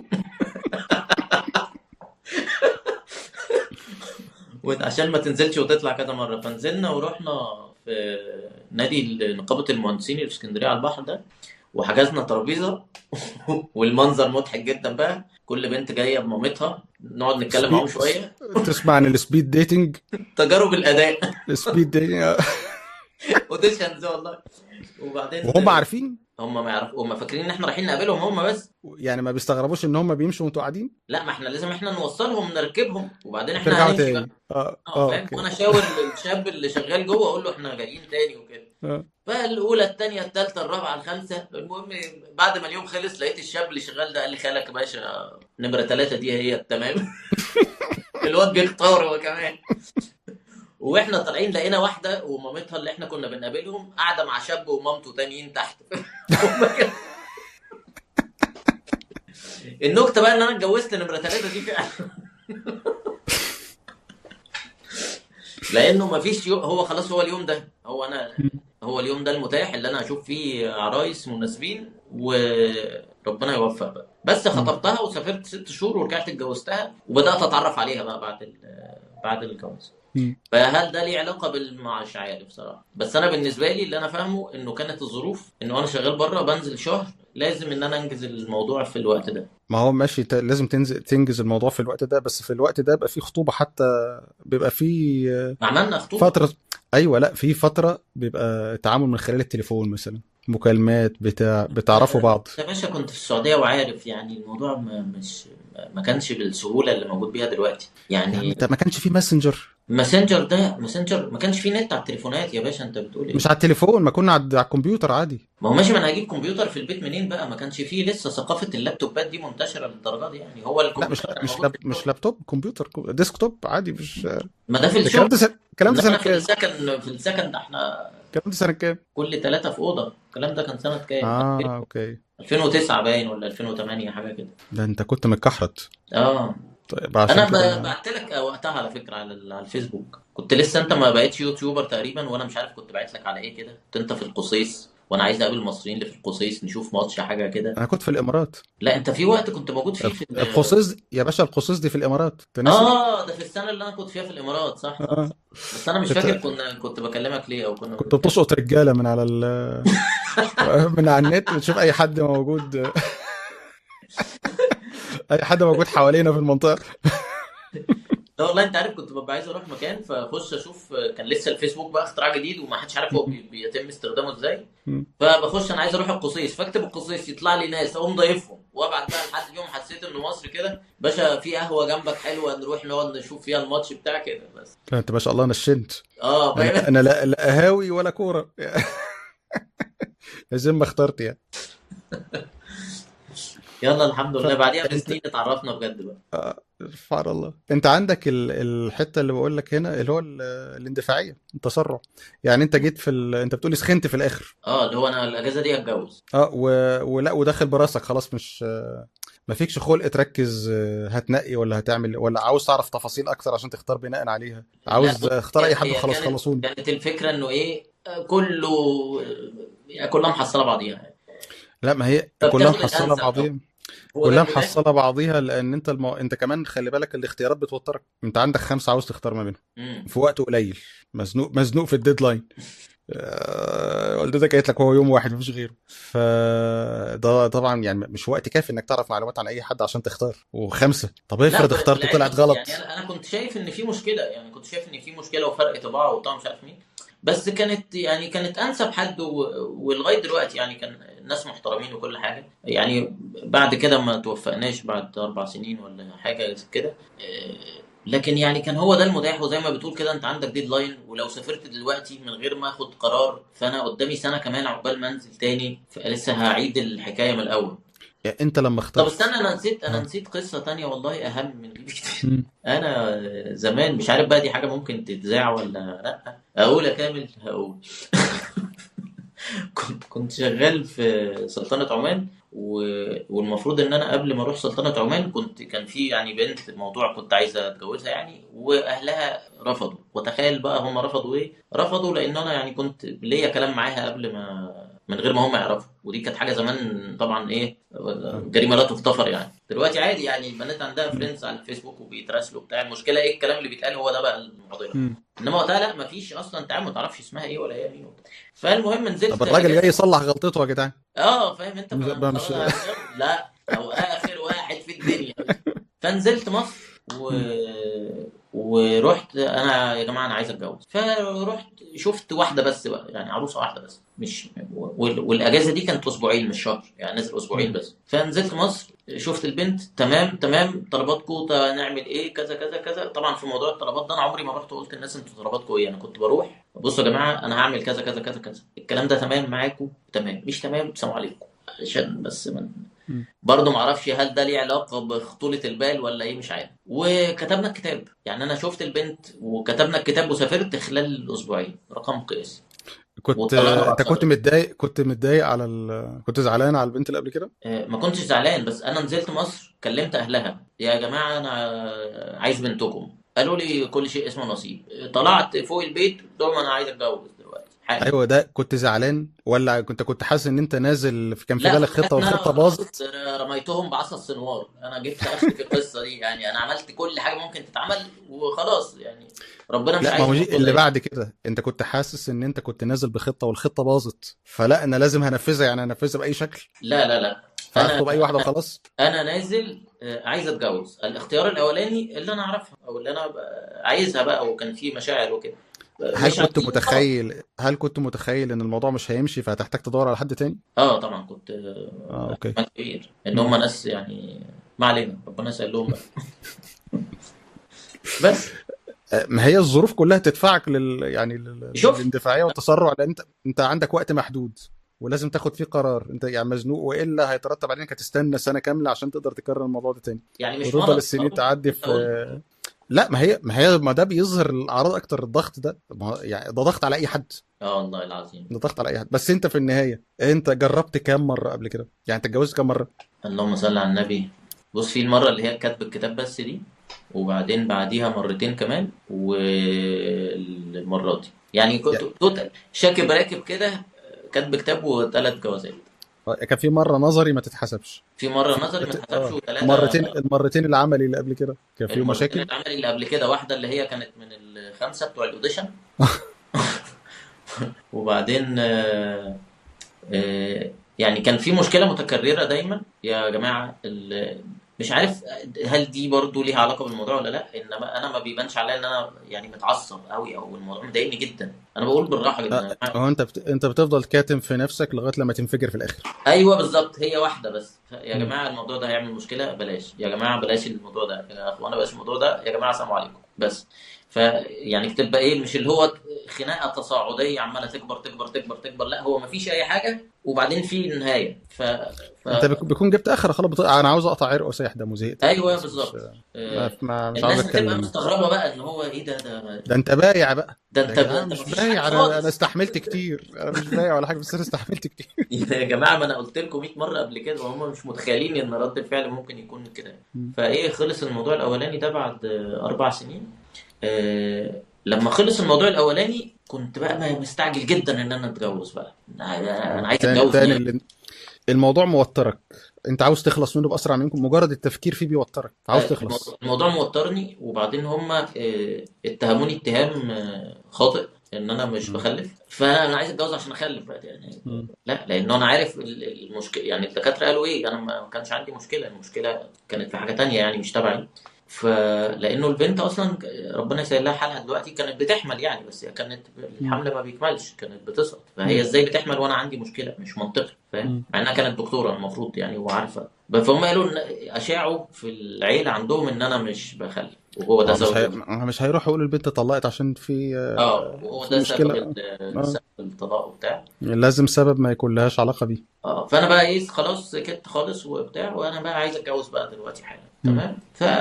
وعشان ما تنزلش وتطلع كذا مره فنزلنا ورحنا في نادي نقابه المهندسين اللي في اسكندريه على البحر ده وحجزنا ترابيزه والمنظر مضحك جدا بقى كل بنت جايه بمامتها نقعد نتكلم معاهم
سبيد
شويه
تسمع عن السبيد ديتنج
تجارب الاداء
السبيد ديتنج
اوديشنز والله وبعدين
وهم عارفين
هم ما يعرفوا هم فاكرين ان احنا رايحين نقابلهم هم بس
يعني ما بيستغربوش ان هم بيمشوا وانتوا قاعدين
لا ما احنا لازم احنا نوصلهم نركبهم وبعدين احنا
ترجعوا
هنمشي بقى
تاني اه
اه
اه
فاهم
اوكي
وانا شاور الشاب اللي شغال جوه اقول له احنا جايين تاني وكده
اه
فالاولى الثانيه الثالثه الرابعه الخامسه المهم بعد ما اليوم خلص لقيت الشاب اللي شغال ده قال لي خالك يا باشا نمره ثلاثه دي هي التمام الواد بيختار هو كمان واحنا طالعين لقينا واحده ومامتها اللي احنا كنا بنقابلهم قاعده مع شاب ومامته تانيين تحت النكته بقى ان انا اتجوزت نمره ثلاثه دي فعلا لانه مفيش يوم هو خلاص هو اليوم ده هو انا هو اليوم ده المتاح اللي انا اشوف فيه عرايس مناسبين وربنا يوفق بقى بس خطبتها وسافرت ست شهور ورجعت اتجوزتها وبدات اتعرف عليها بقى بعد ال- بعد الجواز
مم.
فهل ده ليه علاقه بال مش عارف صراحه بس انا بالنسبه لي اللي انا فاهمه انه كانت الظروف انه انا شغال بره بنزل شهر لازم ان انا انجز الموضوع في الوقت ده
ما هو ماشي ت- لازم تنزل تنجز الموضوع في الوقت ده بس في الوقت ده بيبقى في خطوبة حتى بيبقى في
عملنا خطوبه
فترة ايوه لا في فترة بيبقى تعامل من خلال التليفون مثلا مكالمات بتاع بتعرفوا بعض
يا باشا كنت في السعوديه وعارف يعني الموضوع ما مش ما كانش بالسهوله اللي موجود بيها دلوقتي
يا عم
يعني
انت ما كانش في ماسنجر
ماسنجر ده ماسنجر ما كانش فيه نت على التليفونات يا باشا انت بتقول ايه
مش على التليفون ما كنا على على الكمبيوتر عادي
ما هو ماشي ما انا هجيب كمبيوتر في البيت منين بقى ما كانش فيه لسه ثقافه اللابتوبات دي منتشره للدرجه دي يعني هو
لا مش
الكمبيوتر كان
مش
موجود
لاب
في
مش
الشغل
لابتوب كمبيوتر ديسكتوب عادي مش
ما ده في
الكلام
الشغل
ده سنة الكلام ده
انما
سنة
انا في
كام؟
السكن في السكن ده احنا
الكلام ده سنة كام؟
كل ثلاثه في اوضه الكلام ده كان سنه كام
اه اوكي
2009 باين ولا 2008 حاجه كده
ده انت كنت متكحرت
اه
طيب عشان
انا
كده
ب- بعت لك وقتها على فكره على ال- على الفيسبوك كنت لسه انت ما بقيتش يوتيوبر تقريبا وانا مش عارف كنت باعت لك على ايه كده كنت انت في القصيص وانا عايز اقابل المصريين اللي في القصيص نشوف ماتش حاجه كده
انا كنت في الامارات
لا انت في وقت كنت موجود فيه في ال-
القصيص يا باشا القصيص دي في الامارات انت ناسي
اه ده في السنه اللي انا كنت فيها في الامارات صح صح
آه.
بس انا مش
كنت-
فاكر كنا كنت بكلمك ليه او كنا
كنت بتشقط رجاله من على ال من على النت بتشوف اي حد موجود اي حد موجود حوالينا في المنطقه
لا والله انت عارف كنت ببقى عايز اروح مكان فاخش اشوف كان لسه الفيسبوك بقى اختراع جديد وما حدش عارف هو بي- بيتم استخدامه ازاي
مم.
فبخش انا عايز اروح القصيص فاكتب القصيص يطلع لي ناس اقوم ضايفهم وابعت بقى لحد يوم حسيت انه مصر كده باشا في قهوه جنبك حلوه نروح نقعد نشوف فيها الماتش بتاع كده بس
انت ما شاء الله نشنت
اه فاهم
انا أنا لا لا قهاوي ولا كوره زي ما اخترت يعني
يلا الحمد لله بعديها
فأنت-
بسنين اتعرفنا بجد بقى
سبحان الله انت عندك ال- الحته اللي بقول لك هنا اللي هو ال- الاندفاعيه التسرع يعني انت جيت في ال... انت بتقولي سخنت في الاخر
اه اللي هو انا الاجازه دي هتجوز
اه و... ولا وداخل براسك خلاص مش آه، ما فيكش خلق تركز آه، هتنقي ولا هتعمل ولا عاوز تعرف تفاصيل اكتر عشان تختار بناء عليها عاوز
لا،
آه، اختار اي حد
هي
خلاص
كانت-
خلصوني
كانت الفكره انه ايه آه، كله يعني كلها محصله بعضيها يعني
لا ما هي
طب
كلها
تاخد
محصله
الأنسب
بعضيها
هو ده
كلها
اللي ده.
محصله بعضيها لان انت المو... انت كمان خلي بالك الاختيارات بتوترك انت عندك خمسه عاوز تختار ما بينهم
مم.
في وقت قليل مزنوق مزنوق في الديدلاين آه، والدتك قالت لك هو يوم واحد مفيش غيره فده طبعا يعني مش وقت كافي انك تعرف معلومات عن اي حد عشان تختار وخمسه طب
لا
افرض
بال-
اخترت
بالعكس،
طلعت غلط
يعني انا انا كنت شايف ان في مشكله يعني كنت شايف ان في مشكله وفرق طباع وبتاع مش عارف مين بس كانت يعني كانت انسب حد و... ولغايه دلوقتي يعني كان الناس محترمين وكل حاجه يعني بعد كده ما توفقناش بعد اربع سنين ولا حاجه زي كده آه، لكن يعني كان هو ده المتاح وزي ما بتقول كده انت عندك ديدلاين ولو سافرت دلوقتي من غير ما اخد قرار فانا قدامي سنه كمان عقبال ما انزل تاني فلسه هعيد الحكايه من الاول
يعني انت لما
طب
اخترت
استنى انا نسيت انا
آه.
نسيت قصه تانية والله اهم من دي بكتير
مم.
انا زمان مش عارف بقى دي حاجه ممكن تتذاع ولا لا اقول يا كامل هقول كنت كنت شغال في سلطنه عمان و... والمفروض ان انا قبل ما اروح سلطنه عمان كنت كان في يعني بنت موضوع كنت عايزه اتجوزها يعني واهلها رفضوا وتخيل بقى هم رفضوا ايه رفضوا لان انا يعني كنت ليا كلام معاها قبل ما من غير ما هم يعرفوا ودي كانت حاجه زمان طبعا ايه جريمه لا تغتفر يعني دلوقتي عادي يعني البنات عندها فريندز على الفيسبوك وبيتراسلوا بتاع المشكله ايه الكلام اللي بيتقال هو ده بقى المعضله
مم.
انما وقتها لا مفيش اصلا تعامل ما تعرفش اسمها ايه ولا هي مين وبتاع. فالمهم نزلت
طب الراجل جاي يصلح غلطته يا جدعان
اه فاهم انت
مش-
فأنا
مش-
خلاص لا او اخر واحد في الدنيا فنزلت مصر و... ورحت انا يا جماعه انا عايز اتجوز فرحت شفت واحده بس بقى يعني عروسه واحده بس مش وال... والاجازه دي كانت اسبوعين مش شهر يعني نازل اسبوعين بس فنزلت مصر شفت البنت تمام تمام طلباتكم نعمل ايه كذا كذا كذا طبعا في موضوع الطلبات ده انا عمري ما رحت قلت للناس انتوا طلباتكم ايه انا كنت بروح بصوا يا جماعه انا هعمل كذا كذا كذا كذا الكلام ده تمام معاكم تمام مش تمام سلام عليكم عشان بس من
مم.
برضه ما اعرفش هل ده ليه علاقه بخطوله البال ولا ايه مش عارف وكتبنا الكتاب يعني انا شفت البنت وكتبنا الكتاب وسافرت خلال اسبوعين رقم قياسي
كنت
وطلعنا بعد
انت كنت
فترة.
متضايق كنت متضايق على ال... كنت زعلان على البنت اللي قبل كده
آه، ما كنتش زعلان بس انا نزلت مصر كلمت اهلها يا جماعه انا عايز بنتكم قالوا لي كل شيء اسمه نصيب طلعت فوق البيت قلت لهم انا عايز اتجوز دلوقتي حالا
ايوه ده كنت زعلان ولا كنت كنت حاسس ان انت نازل في كان في
لا
بالك خطه
أنا
والخطه باظت
خلاص رميتهم بعصا السنوار انا جبت اخر في القصه دي يعني انا عملت كل حاجه ممكن تتعمل وخلاص يعني ربنا مش
لا
عايز
ما هو دي
يحصل
اللي
إيه.
بعد كده انت كنت حاسس ان انت كنت نازل بخطه والخطه باظت فلا انا لازم هنفذها يعني هنفذها باي شكل
لا لا لا
فاخطب اي واحده
انا
وخلاص
انا نازل آه، عايز اتجوز الاختيار الاولاني اللي انا اعرفها او اللي انا ب- عايزها بقى وكان فيه مشاعر وكده
هل
مش
كنت
عايزين خلاص
متخيل هل كنت متخيل ان الموضوع مش هيمشي فهتحتاج تدور على حد تاني
اه طبعا كنت
اه اوكي
احتمال كبير ان هم ناس يعني ما علينا ربنا يسهل لهم بقى بس
آه، ما هي الظروف كلها تدفعك لل يعني لل...
شوف
للاندفاعيه والتسرع لان انت انت عندك وقت محدود ولازم تاخد فيه قرار انت يعني مزنوق والا هيترتب عليك هتستنى سنه كامله عشان تقدر تكرر الموضوع ده تاني
يعني مش
وتفضل
مرض
السنين
برضه
تعدي
انت قلت
في لا ما هي ما هي ما ده بيظهر الاعراض اكتر الضغط ده ما هو- يعني ده ضغط على اي حد
اه والله العظيم
ده ضغط على اي حد بس انت في النهايه انت جربت كام مره قبل كده يعني انت اتجوزت كام مره
اللهم صل على النبي بص في المره اللي هي كاتب الكتاب بس دي وبعدين بعديها مرتين كمان والمره دي يعني كنت
يعني
توتال شاكب راكب كده كاتب كتاب وثلاث جوازات
كان في مره نظري ما تتحسبش
في مره نظري ما
ت-
اتحسبش
اه
وثلاثه
مرتين المرتين العملي اللي قبل كده كان فيهم
المرتين
مشاكل
العملي اللي قبل كده واحده اللي هي كانت من الخمسه بتوع الاوديشن وبعدين آه، آه، يعني كان في مشكله متكرره دايما يا جماعه ال- مش عارف هل دي برضو ليها علاقه بالموضوع ولا لا انما انا ما بيبانش عليا ان انا يعني متعصب قوي او الموضوع مضايقني جدا انا بقول بالراحه جدا يا
اه
جماعه
هو انت بت... انت بتفضل كاتم في نفسك لغايه لما تنفجر في الاخر
ايوه بالظبط هي واحده بس يا
مم.
جماعه الموضوع ده هيعمل مشكله بلاش يا جماعه بلاش الموضوع ده يا اخوانا بلاش الموضوع ده يا جماعه السلام عليكم بس فيعني بتبقى ايه مش اللي هو خناقه تصاعديه عماله تكبر تكبر تكبر تكبر لا هو مفيش اي حاجه وبعدين في نهايه ف, ف...
انت بيكون بيكون جبت اخر خلاص بت... انا عاوز اقطع عرق وسيح دم وزهقت
ايوه
خلاص مش
بالظبط
ما...
آه،
ما... مش عاوز
الناس بتبقى
اتكلم
مستغربه بقى ان هو ايه ده ده
ده انت بايع بقى
ده
يا
انت
جماعه
انت
مش
مفيش حاجه
بايع انا انا
خالص
استحملت كتير انا مش بايع ولا حاجه بس انا استحملت كتير
يا جماعه ما انا قلت لكم 100 مره قبل كده وهم مش متخيلين ان رد الفعل ممكن يكون كده
مم.
فايه خلص الموضوع الاولاني ده بعد آه، اربع سنين آه، لما خلص الموضوع الاولاني كنت بقى ما- مستعجل جدا ان انا اتجوز بقى انا أنا عايز
تاني
اتجوز
تاني
يعني
اللي... الموضوع موترك انت عاوز تخلص منه باسرع منكم مجرد التفكير فيه بيوترك عاوز
آه،
تخلص
الموضوع الموضوع موترني وبعدين هم اتهموني اتهام آه، خاطئ ان انا مش
مم.
بخلف فانا أنا عايز اتجوز عشان اخلف بقى يعني
مم.
لا لان انا عارف المشكله يعني الدكاتره قالوا ايه انا ما كانش عندي مشكله المشكله كانت في حاجه تانية يعني مش تبعي فلانه البنت اصلا ربنا يسهل لها حالها دلوقتي كانت بتحمل يعني بس هي كانت
مم.
الحمل ما بيكملش كانت بتسقط فهي
مم.
ازاي بتحمل وانا عندي مشكله مش منطقي فاهم
مم.
مع انها كانت دكتوره المفروض يعني وعارفه فهم قالوا ان اشاعوا في العيله عندهم ان انا مش بخلف وهو ده
هو مش
سبب
هي...
ال-
مش هيروح يقول البنت طلقت عشان في
اه وهو
في
ده سبب
مشكله
ال-
اه
سبب الطلاق وبتاع
لازم سبب ما يكون لهاش علاقه بيه
اه فانا بقى ايه خلاص سكت خالص وبتاع وانا بقى عايز اتجوز بقى دلوقتي حالا
مم.
تمام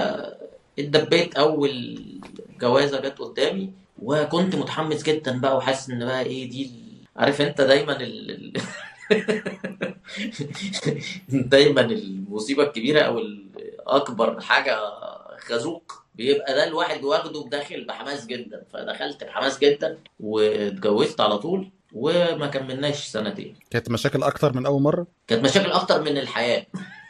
فاتدبيت اول جوازه جت قدامي وكنت متحمس جدا بقى وحاسس ان بقى ايه دي ال- عارف انت دايما ال... ال- دايما المصيبه الكبيره او ال- اكبر حاجه خازوق بيبقى ده الواحد واخده داخل بحماس جدا فدخلت بحماس جدا واتجوزت على طول وما كملناش سنتين
كانت مشاكل اكتر من اول مره
كانت مشاكل اكتر من الحياه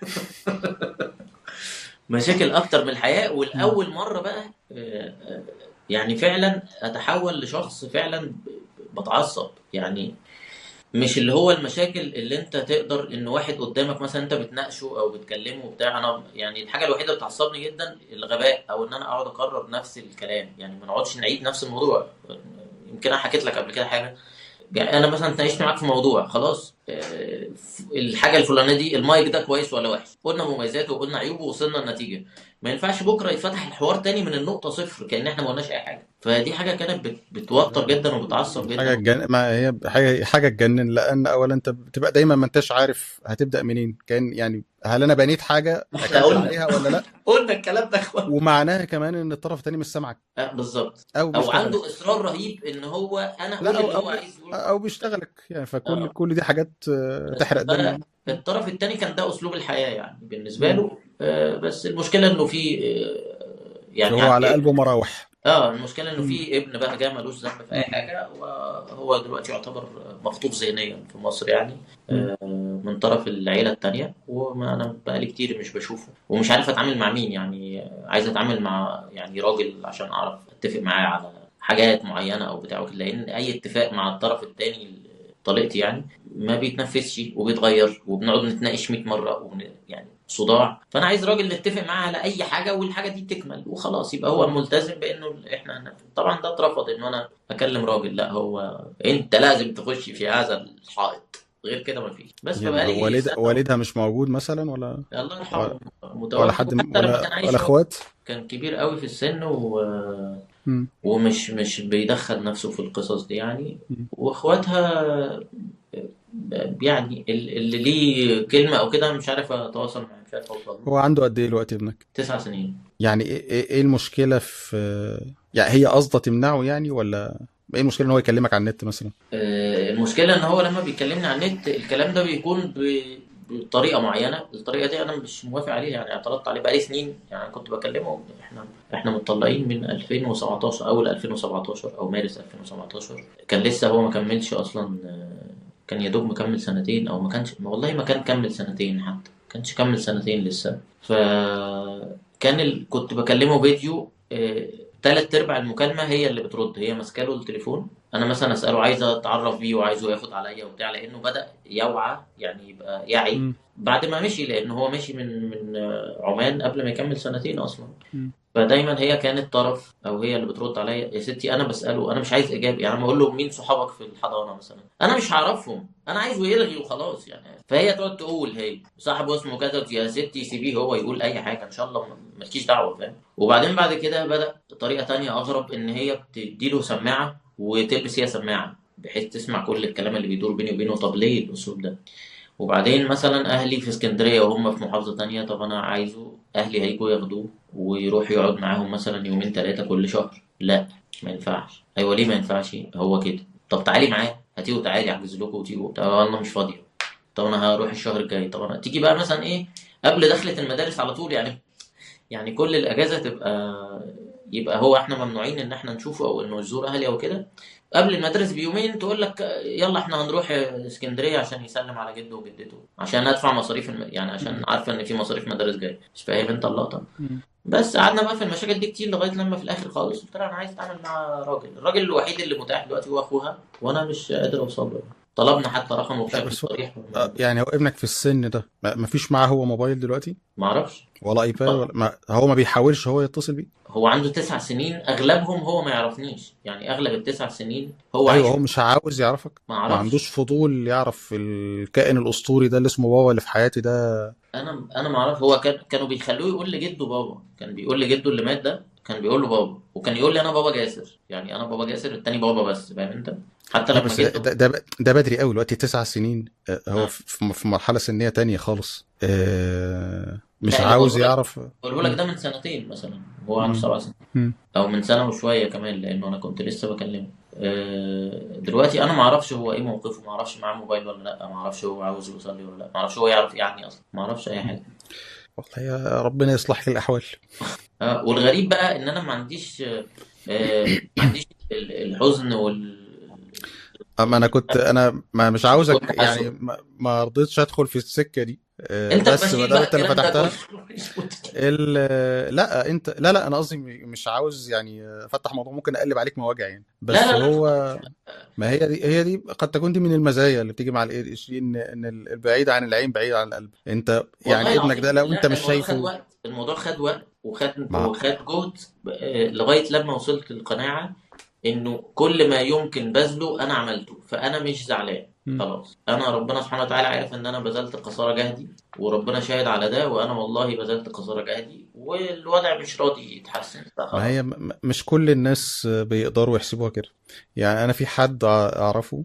مشاكل اكتر من الحياه
مم.
والاول مره بقى آه، آه، يعني فعلا اتحول لشخص فعلا ب- بتعصب يعني مش اللي هو المشاكل اللي انت تقدر ان واحد قدامك مثلا انت بتناقشه او بتكلمه وبتاع انا يعني الحاجه الوحيده اللي بتعصبني جدا الغباء او ان انا اقعد اكرر نفس الكلام يعني ما نقعدش نعيد نفس الموضوع يمكن انا حكيت لك قبل كده حاجه يعني انا مثلا اتناقشت معاك في موضوع خلاص آه، الحاجه الفلانيه دي المايك ده كويس ولا وحش قلنا مميزاته وقلنا عيوبه ووصلنا لنتيجه ما ينفعش بكره يتفتح الحوار تاني من النقطه صفر كأن احنا ما قلناش اي حاجه فدي حاجه كانت بت- بتوتر جدا وبتعصب
حاجه
جدا
تجن... ما هي حاجه حاجه تجنن لان اولا انت بتبقى دايما ما انتش عارف هتبدا منين كان يعني هل انا بنيت حاجه
احنا
اكمل
قلنا
عليها ولا لا
قلنا الكلام ده اخوان
ومعناها كمان ان الطرف الثاني مش سامعك
آه، بالظبط
او
او
بيشتغلك
عنده اصرار رهيب ان هو انا
لا
اقول
او
اللي هو
او
عايز يقوله
او بيشتغلك يعني فكل
اه
كل دي حاجات آه،
بس
تحرق دم يعني
فالطرف التاني كان ده اسلوب الحياه يعني بالنسبه
مم.
له آه، بس المشكله انه في آه، يعني
هو على
ابن
قلبه مراوح
اه المشكله انه
مم.
في ابن بقى جه ملوش ذنب في اي حاجه وهو دلوقتي يعتبر مخطوف ذهنيا في مصر يعني
مم.
آه، من طرف العيله التانيه وما انا بقالي كتير مش بشوفه ومش عارف اتعامل مع مين يعني عايز اتعامل مع يعني راجل عشان اعرف اتفق معاه على حاجات معينه او بتاع وكده لان اي اتفاق مع الطرف التاني طليقتي يعني ما بيتنفذش وبيتغير وبنقعد نتناقش 100 مره وبن... يعني صداع فانا عايز راجل نتفق معاه على اي حاجه والحاجه دي تكمل وخلاص يبقى هو ملتزم بانه احنا هننفذ طبعا ده اترفض ان انا اكلم راجل لا هو انت لازم تخش في هذا الحائط غير كده ما فيش بس
يعني
فبقى لي
والد
سنه
والدها مش موجود مثلا ولا
الله يرحمه
ولا
متوفى
حد
وحتى لما
ولا
كان عايش
ولا
هو
اخوات
كان كبير قوي في السن و...
مم.
ومش مش بيدخل نفسه في القصص دي يعني
مم.
واخواتها يعني ال- اللي ليه كلمة او كده مش عارف اتواصل معاه مش عارف اوصل له
هو عنده قد ايه دلوقتي ابنك
تسع سنين
يعني ايه ايه إيه المشكله في يعني هي قصده تمنعه يعني ولا ايه المشكله ان هو يكلمك على النت مثلا
آه، المشكلة ان هو لما بيكلمني على النت الكلام ده بيكون ب... بطريقة معينة الطريقة دي انا مش موافق عليها يعني اعترضت عليه بقالي سنين يعني أنا كنت بكلمه احنا احنا متطلقين من 2017 اول 2017 او مارس 2017 كان لسه هو ما كملش اصلا آه، كان يا دوب مكمل سنتين او ما كانش والله ما كان كمل سنتين حتى ما كانش كمل سنتين لسه فكان ال... كنت بكلمه فيديو آه، تلات ارباع المكالمه هي اللي بترد هي ماسكه له التليفون انا مثلا اساله عايز اتعرف بيه وعايزه ياخد عليا وبتاع لانه بدا يوعى يعني يبقى يعي
مم.
بعد ما مشي لان هو مشي من من آه، عمان قبل ما يكمل سنتين اصلا
مم.
فدايما هي كانت طرف او هي اللي بترد عليا يا ستي انا بساله انا مش عايز اجابه يعني انا بقول له مين صحابك في الحضانه مثلا انا مش هعرفهم انا عايزه يلغي وخلاص يعني فهي تقعد تقول هي صاحبه اسمه كذا يا ستي سيبيه هو يقول اي حاجه ان شاء الله ما- مالكيش دعوه فاهم وبعدين بعد كده بدا طريقه تانية اغرب ان هي بتديله سماعه وتلبس هي سماعه بحيث تسمع كل الكلام اللي بيدور بيني وبينه طب ليه الاسلوب ده وبعدين مثلا اهلي في اسكندريه وهم في محافظه تانية طب انا عايزه اهلي هيجوا ياخدوه ويروح يقعد معاهم مثلا يومين ثلاثه كل شهر لا ما ينفعش ايوه ليه ما ينفعش هو كده طب تعالي معايا هاتيه وتعالي احجز لكم وتيجوا طب انا مش فاضيه طب انا هروح الشهر الجاي طب انا تيجي بقى مثلا ايه قبل دخلة المدارس على طول يعني يعني كل الاجازه تبقى يبقى هو احنا ممنوعين ان احنا نشوفه او انه يزور اهلي او كده قبل المدارس بيومين تقول لك يلا احنا هنروح اسكندريه عشان يسلم على جده وجدته عشان ادفع مصاريف الم... يعني عشان عارفه ان في مصاريف مدارس جايه مش فاهم انت اللقطه
مم.
بس قعدنا بقى في المشاكل دي كتير لغايه لما في الاخر خالص قلت لها انا عايز اتعامل مع راجل الراجل الوحيد اللي متاح دلوقتي هو اخوها وانا مش قادر اوصل له طلبنا حتى رقمه
لا
بشكل
بس هو
صريح
آه، يعني هو ابنك في السن ده ما ما فيش معاه هو موبايل دلوقتي
ما اعرفش
ولا ايباد ولا ما هو ما بيحاولش هو يتصل بيه
هو عنده تسع سنين اغلبهم هو ما يعرفنيش يعني اغلب التسع سنين هو
ايوه
عايش
هو مش عاوز يعرفك
ما
ما
اعرفش
عندوش فضول يعرف الكائن الاسطوري ده اللي اسمه بابا اللي في حياتي ده
انا انا ما اعرف هو كان كانوا بيخلوه يقول لجده بابا كان بيقول لجده اللي مات ده كان بيقول له بابا وكان يقول لي انا بابا جاسر يعني انا بابا جاسر التاني بابا بس فاهم انت حتى
لا
لما
بس ده
جده
ده, ده, ده بدري قوي دلوقتي تسع سنين آه، هو
آه.
في في مرحلة سنية تانية خالص آه، مش
لا اللي
عاوز
بقوله لك
يعرف
بقوله لك ده من سنتين مثلا هو عنده
مم.
سبع سنين
مم.
او من سنه وشويه كمان لانه انا كنت لسه بكلمه آه، دلوقتي انا ما اعرفش هو ايه موقفه ما اعرفش معاه موبايل ولا لا ما اعرفش هو عاوز يوصل لي ولا لا ما اعرفش هو يعرف ايه عني اصلا ما اعرفش اي حاجه
والله يا ربنا يصلح لي الأحوال
آه، والغريب بقى ان انا ما عنديش آه، آه، ما عنديش ال- الحزن وال
أما أنا كنت أنا ما مش عاوزك
والتحزن
يعني ما, ما رضيتش أدخل في السكة دي آه،
انت
بس ما
بشيل
دام
بقى
أنت اللي
الكلام ده
فتحتها
كله
ال- لا انت لا لا انا قصدي م- مش عاوز يعني افتح موضوع ممكن اقلب عليك مواجع يعني بس
لا لا لا
هو ما هي دي هي دي قد تكون دي من المزايا اللي بتيجي مع الاي دي اتش دي ان ان البعيد عن العين بعيد عن القلب انت يعني
والله
ابنك ده
العظيم
لو انت
لا
مش
الموضوع خد
شايفه
وقت الموضوع خد وقت وخد
مع
وخد جهد آه، لغايه لما وصلت للقناعه انه كل ما يمكن بذله انا عملته فانا مش زعلان
مم.
خلاص انا ربنا سبحانه وتعالى عارف ان انا بذلت قصارى جهدي وربنا شاهد على ده وانا والله بذلت قصارى جهدي والوضع مش راضي يتحسن
ما
فخلاص
هي م- م- مش كل الناس بيقدروا يحسبوها كده يعني انا في حد ع- اعرفه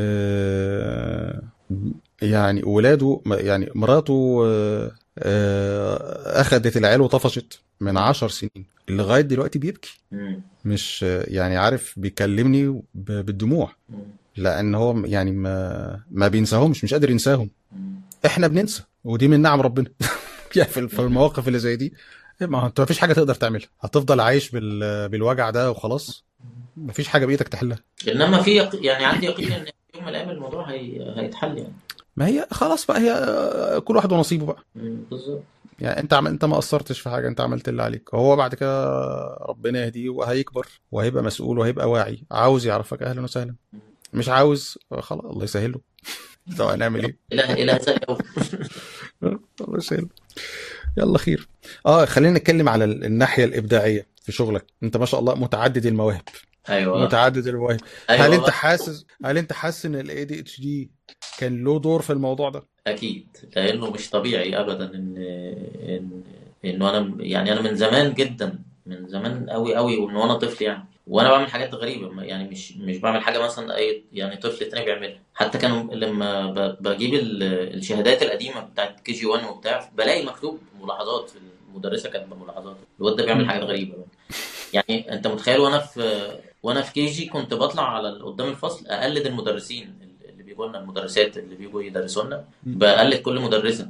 آه، يعني ولاده م- يعني مراته آه، آه، اخدت العيال وطفشت من عشر سنين لغاية دلوقتي بيبكي
مم.
مش يعني عارف بيكلمني ب- بالدموع
مم.
لان هو يعني ما ما بينساهمش مش قادر ينساهم
مم.
احنا بننسى ودي من نعم ربنا يعني في في المواقف اللي زي دي ما هو انت ما فيش حاجه تقدر تعملها هتفضل عايش بال بالوجع ده وخلاص ما فيش حاجه بايدك تحلها
انما في يق... يعني عندي يقين ان في يوم من الايام الموضوع هي... هيتحل يعني
ما هي خلاص بقى هي كل واحد ونصيبه بقى
مم. بالظبط
يعني انت عم... انت ما قصرتش في حاجه انت عملت اللي عليك وهو بعد كده ربنا يهديه وهيكبر وهيبقى مسؤول وهيبقى واعي عاوز يعرفك اهلا وسهلا مش عاوز خلاص الله يسهله طب هنعمل ايه
اله اله زيه
الله يسهل يلا خير اه خلينا نتكلم على ال- الناحيه الابداعيه في شغلك انت ما شاء الله متعدد المواهب
ايوه
متعدد المواهب هل
ايوه
انت
بقى
حاسس هل انت حاسس ان الاي دي اتش دي كان له دور في الموضوع ده
اكيد لانه مش طبيعي ابدا ان ان انه انا يعني انا من زمان جدا من زمان قوي قوي ومن وانا طفل يعني وانا بعمل حاجات غريبه ما- يعني مش مش بعمل حاجه مثلا اي يعني طفل تاني بيعملها حتى كانوا لما ب- بجيب ال- الشهادات القديمه بتاعت كي جي 1 وبتاع بلاقي مكتوب ملاحظات المدرسه كاتبه ملاحظات الواد ده بيعمل حاجات غريبه يعني انت متخيل وانا في وانا في كي جي كنت بطلع على قدام الفصل اقلد المدرسين اللي بيجوا لنا المدرسات اللي بيجوا يدرسوا لنا بقلد كل مدرسه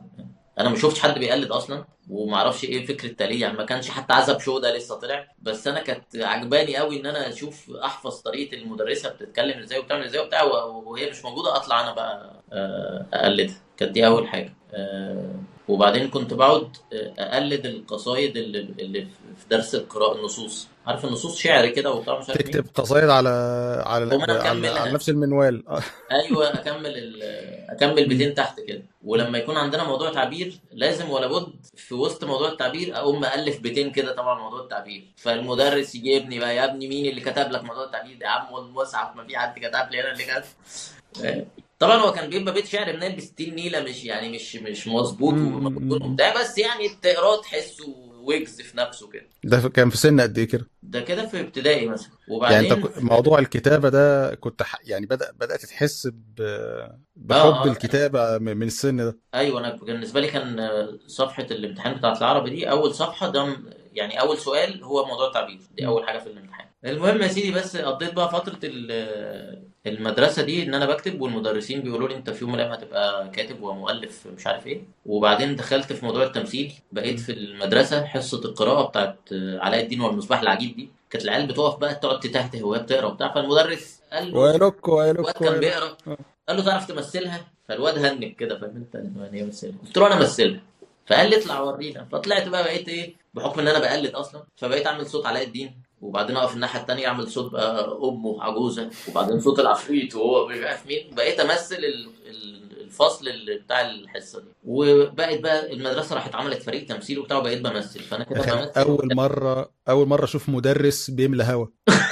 انا ما شفتش حد بيقلد اصلا وما اعرفش ايه فكره التقليد يعني ما كانش حتى عزب شو ده لسه طلع بس انا كانت عجباني قوي ان انا اشوف احفظ طريقه المدرسه بتتكلم ازاي وبتعمل ازاي وبتاع وهي مش موجوده اطلع انا بقى آه، اقلدها كانت دي اول حاجه آه، وبعدين كنت بقعد آه، اقلد القصايد اللي اللي في درس القراءه النصوص عارف النصوص شعر كده وبتاع مش عارف
تكتب قصايد على على
وما انا
على, على
اكملها
نفس المنوال آه.
ايوه اكمل ال... اكمل
مم.
بيتين تحت كده ولما يكون عندنا موضوع تعبير لازم ولا بد في وسط موضوع التعبير اقوم مالف بيتين كده طبعا موضوع التعبير فالمدرس يجيبني بقى يا ابني مين اللي كتب لك موضوع التعبير ده يا عم والمصحف ما في حد كتب لي انا اللي كتب طبعا هو كان بيبقى بيت شعر منين ب 60 نيله مش يعني مش مش مظبوط ومكتوب
مم.
وبتاع بس يعني تقراه تحسه ويجز في نفسه كده
ده كان في سن قد ايه كده
ده كده في ابتدائي مثلا
يعني انت
وبعدين
ك- موضوع الكتابة ده كنت ح... يعني بدأ بدأت تحس ب...
اه
بحب
اه
الكتابة م- من السن ده
ايوه انا بالنسبه لي كان صفحه الامتحان بتاعت العربي دي اول صفحه ده يعني اول سؤال هو موضوع التعبير دي
مم.
اول حاجه في الامتحان المهم يا سيدي بس قضيت بقى فتره ال- المدرسه دي ان انا بكتب والمدرسين بيقولوا لي انت في يوم من الايام هتبقى كاتب ومؤلف مش عارف ايه وبعدين دخلت في موضوع التمثيل بقيت
مم.
في المدرسه حصه القراءه بتاعت علاء الدين والمصباح العجيب دي كانت العيال بتقف بقى تقعد تتهته وهي بتقرا وبتاع فالمدرس قال له
ويلك
الواد
ويلك
كان
ويلك
بيقرا
آه.
قال له تعرف تمثلها فالواد هنك كده فاهم انت يعني ايه مثلها قلت له انا امثلها فقال لي اطلع ورينا فطلعت بقى بقيت ايه بحكم ان انا بقلد اصلا فبقيت اعمل صوت علاء الدين وبعدين اقف الناحيه التانيه اعمل صوت بقى امه عجوزه وبعدين صوت العفريت وهو مش عارف مين بقيت امثل ال- ال- الفصل اللي بتاع الحصه دي وبقت بقى المدرسه راحت عملت فريق تمثيل وبتاع وبقيت بمثل فانا كده
كان
بمثل
أول مرة أول مرة أشوف مدرس بيملى هوا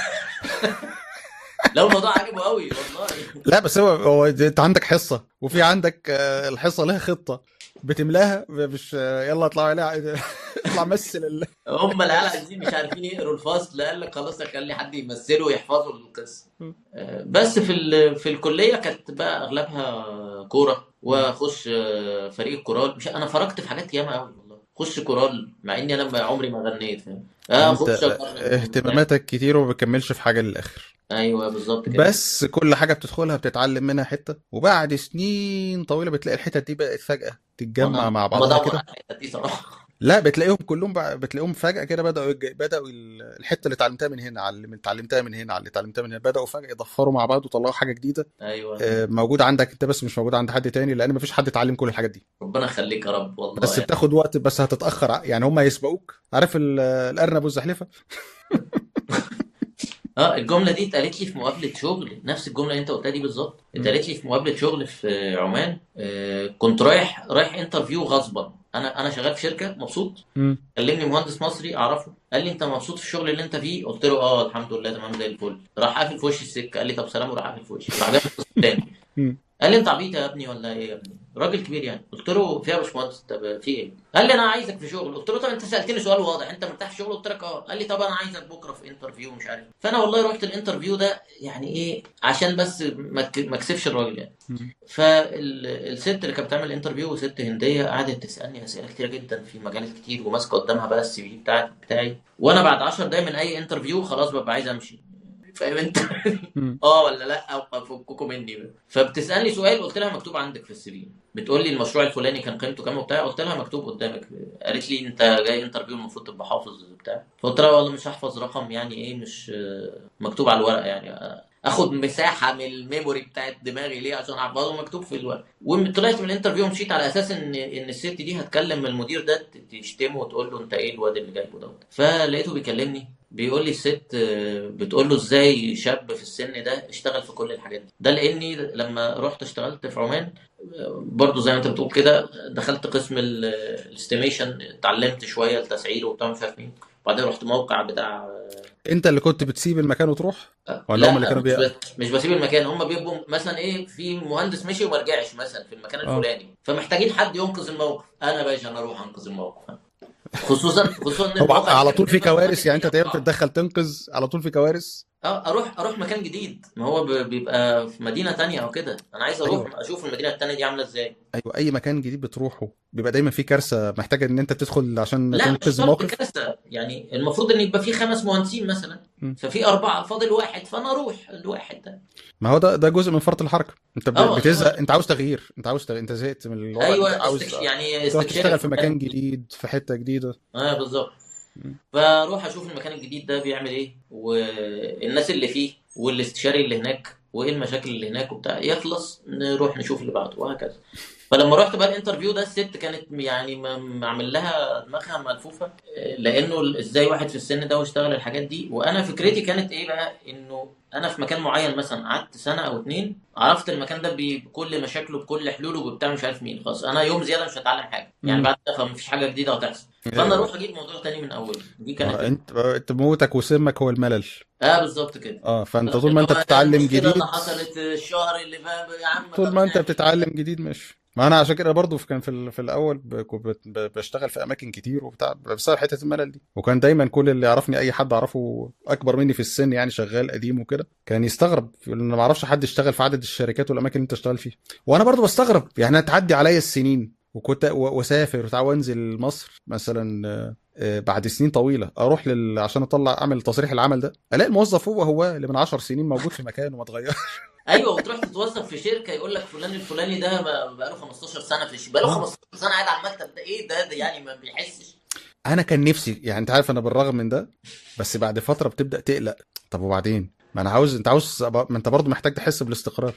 لو الموضوع عجبه قوي والله
لا بس هو هو أنت عندك حصة وفي عندك آه، الحصة لها خطة بتملاها مش آه، يلا اطلع عليها اطلع مثل ال...
هم العيال عايزين مش عارفين يقروا الفصل قال لك خلاص خلي حد يمثله ويحفظوا القصه آه، بس في ال... في الكليه كانت بقى اغلبها كوره واخش آه، فريق كورال مش انا فرجت في حاجات ياما قوي والله خش كورال مع اني انا ما عمري ما غنيت فاهم اه
انت
اخش أجرب.
اهتماماتك كتير وما بتكملش في حاجة للآخر
ايوه بالظبط كده
بس كل حاجة بتدخلها بتتعلم منها حتة وبعد سنين طويلة بتلاقي الحتة دي بقت فجأة تتجمع
وانا
مع بعضها
بدور
كده
على الحته دي صراحه
لا بتلاقيهم كلهم بقى بتلاقيهم فجأة كده بدأوا يج- بدأوا ال- الحتة اللي اتعلمتها من هنا على اللي اتعلمتها من هنا على اللي اتعلمتها من هنا بدأوا فجأة يضفروا مع بعض وطلعوا حاجة جديدة
ايوه
آه، موجودة عندك انت بس مش موجودة عند حد تاني لأن مفيش حد اتعلم كل الحاجات دي
ربنا يخليك يا رب والله
بس
يعني
بتاخد وقت بس هتتأخر ع- يعني هم هيسبقوك عارف ال- الأرنب والزحلفة
اه الجمله دي اتقالت لي في مقابله شغل نفس الجمله اللي انت قلتها دي بالظبط
مم.
اتقالت لي في مقابله شغل في عمان آه كنت رايح رايح انترفيو غصبا انا انا شغال في شركه مبسوط
مم.
كلمني مهندس مصري اعرفه قال لي انت مبسوط في الشغل اللي انت فيه قلت له اه الحمد لله تمام زي الفل راح قافل في وشي السكه قال لي طب سلام وراح قافل في وشي راح جاب لي تاني
مم.
قال لي انت عبيط يا ابني ولا ايه يا ابني راجل كبير يعني قلت له فيها يا باشمهندس طب في ايه قال لي انا عايزك في شغل قلت له طب انت سالتني سؤال واضح انت مرتاح في شغل قلت لك اه قال لي طب انا عايزك بكره في انترفيو مش عارف فانا والله رحت الانترفيو ده يعني ايه عشان بس ما ك- ما اكسفش الراجل يعني
مم.
فالست اللي كانت بتعمل الانترفيو ست هنديه قعدت تسالني اسئله كتيره جدا في مجالات كتير وماسكه قدامها بقى السي في بتاعي بتاعي وانا بعد 10 دقايق من اي انترفيو خلاص ببقى عايز امشي فاهم انت
مم.
اه ولا لا او فككم مني بقى. فبتسالني سؤال قلت لها مكتوب عندك في السي في بتقول لي المشروع الفلاني كان قيمته كام وبتاع قلت لها مكتوب قدامك قالت لي انت جاي انترفيو المفروض تبقى حافظ بتاع فقلت لها والله مش هحفظ رقم يعني ايه مش آه، مكتوب على الورق يعني آه، اخد مساحه من الميموري بتاعت دماغي ليه عشان احفظه مكتوب في الورق وطلعت من الانترفيو ومشيت على اساس ان ان الست دي هتكلم المدير ده تشتمه وتقول له انت ايه الواد اللي جايبه دوت فلقيته بيكلمني بيقول لي الست آه، بتقول له ازاي شاب في السن ده اشتغل في كل الحاجات دي ده لاني لما رحت اشتغلت في عمان آه، برضو زي ما انت بتقول كده دخلت قسم الاستيميشن اتعلمت شويه التسعير وبتاع مش عارف مين وبعدين رحت موقع بتاع
انت اللي كنت بتسيب المكان وتروح ولا
لا
هم اللي كانوا
مش,
بي...
ب... مش بسيب المكان هم بيبقوا مثلا ايه في مهندس مشي وما رجعش مثلا في المكان
اه
الفلاني فمحتاجين حد ينقذ الموقف انا باشا انا اروح انقذ الموقف خصوصا خصوصا ان
هو
المواقع
على
دي
طول في
كانت بتبقى
كوارث يعني انت تقدر
صعبة.
تتدخل تنقذ على طول في كوارث
اه اروح اروح مكان جديد ما هو ب- بيبقى في مدينة تانية او كده انا عايز
ايوه
اروح اشوف المدينة التانية دي عاملة ازاي
ايوه اي مكان جديد بتروحه بيبقى دايما في كارثه محتاجه ان انت تدخل عشان
لا مش
تنقذ
شرط
موقف
كارثة يعني المفروض ان يبقى في خمس مهندسين مثلا
مم.
ففي اربعة فاضل واحد فانا اروح الواحد ده
ما هو ده ده جزء من فرط الحركه انت ب-
اه
بتزهق انت عاوز تغيير انت عاوز تغيير. انت زهقت من الوضع
ايوه
عاوز
استكش... يعني
تروح
استكشاف
تشتغل في
مكان
مكان
جديد
جديد في حته جديده
اه بالظبط
مم.
فاروح اشوف المكان الجديد ده بيعمل ايه والناس اللي فيه والاستشاري اللي هناك وايه المشاكل اللي هناك وبتاع يخلص نروح نشوف اللي بعده وهكذا فلما رحت بقى الانترفيو ده الست كانت يعني م- معمل لها دماغها ملفوفه آه، لانه ال- ازاي واحد في السن ده واشتغل الحاجات دي وانا فكرتي كانت ايه بقى انه انا في مكان معين مثلا قعدت سنه او اتنين عرفت المكان ده ب- بكل مشاكله بكل حلوله وبتاع مش عارف مين خلاص انا يوم زياده مش هتعلم حاجه يعني
مم.
بعد ده مفيش حاجه جديده هتحصل فانا اروح اجيب موضوع تاني من اوله دي كانت
ما انت انت موتك وسمك هو الملل
اه بالظبط كده
اه فانت
اللي
طول ما انت
هو
بتتعلم
المشكله
جديد
اللي حصلت الشهر اللي فات يا عم
طول
طب
ما انت
نعمل
بتتعلم جديد ماشي ما انا عشان كده برضو كان في ال- في الاول ب- كنت بت- ب- بشتغل في اماكن كتير وبتاع بسبب حته الملل دي وكان دايما كل اللي يعرفني اي حد اعرفه اكبر مني في السن يعني شغال قديم وكده كان يستغرب يقول انا ما اعرفش حد اشتغل في عدد الشركات والاماكن اللي انت اشتغل فيها وانا برضو بستغرب يعني أنا تعدي عليا السنين وكنت و- واسافر وتع- وانزل مصر مثلا آه، آه، بعد سنين طويله اروح لل... عشان اطلع اعمل تصريح العمل ده الاقي الموظف هو هو اللي من 10 سنين موجود في مكانه وما اتغير
ايوه وتروح تتوظف في شركه يقول لك فلان الفلاني ده بقى- بقاله 15 سنه في الشركه بقاله
اه
15 سنه قاعد على المكتب ده ايه ده, ده يعني ما بيحسش
انا كان نفسي يعني انت عارف انا بالرغم من ده بس بعد فتره بتبدا تقلق طب وبعدين ما انا عاوز انت عاوز أبقى- ما انت برضه محتاج تحس بالاستقرار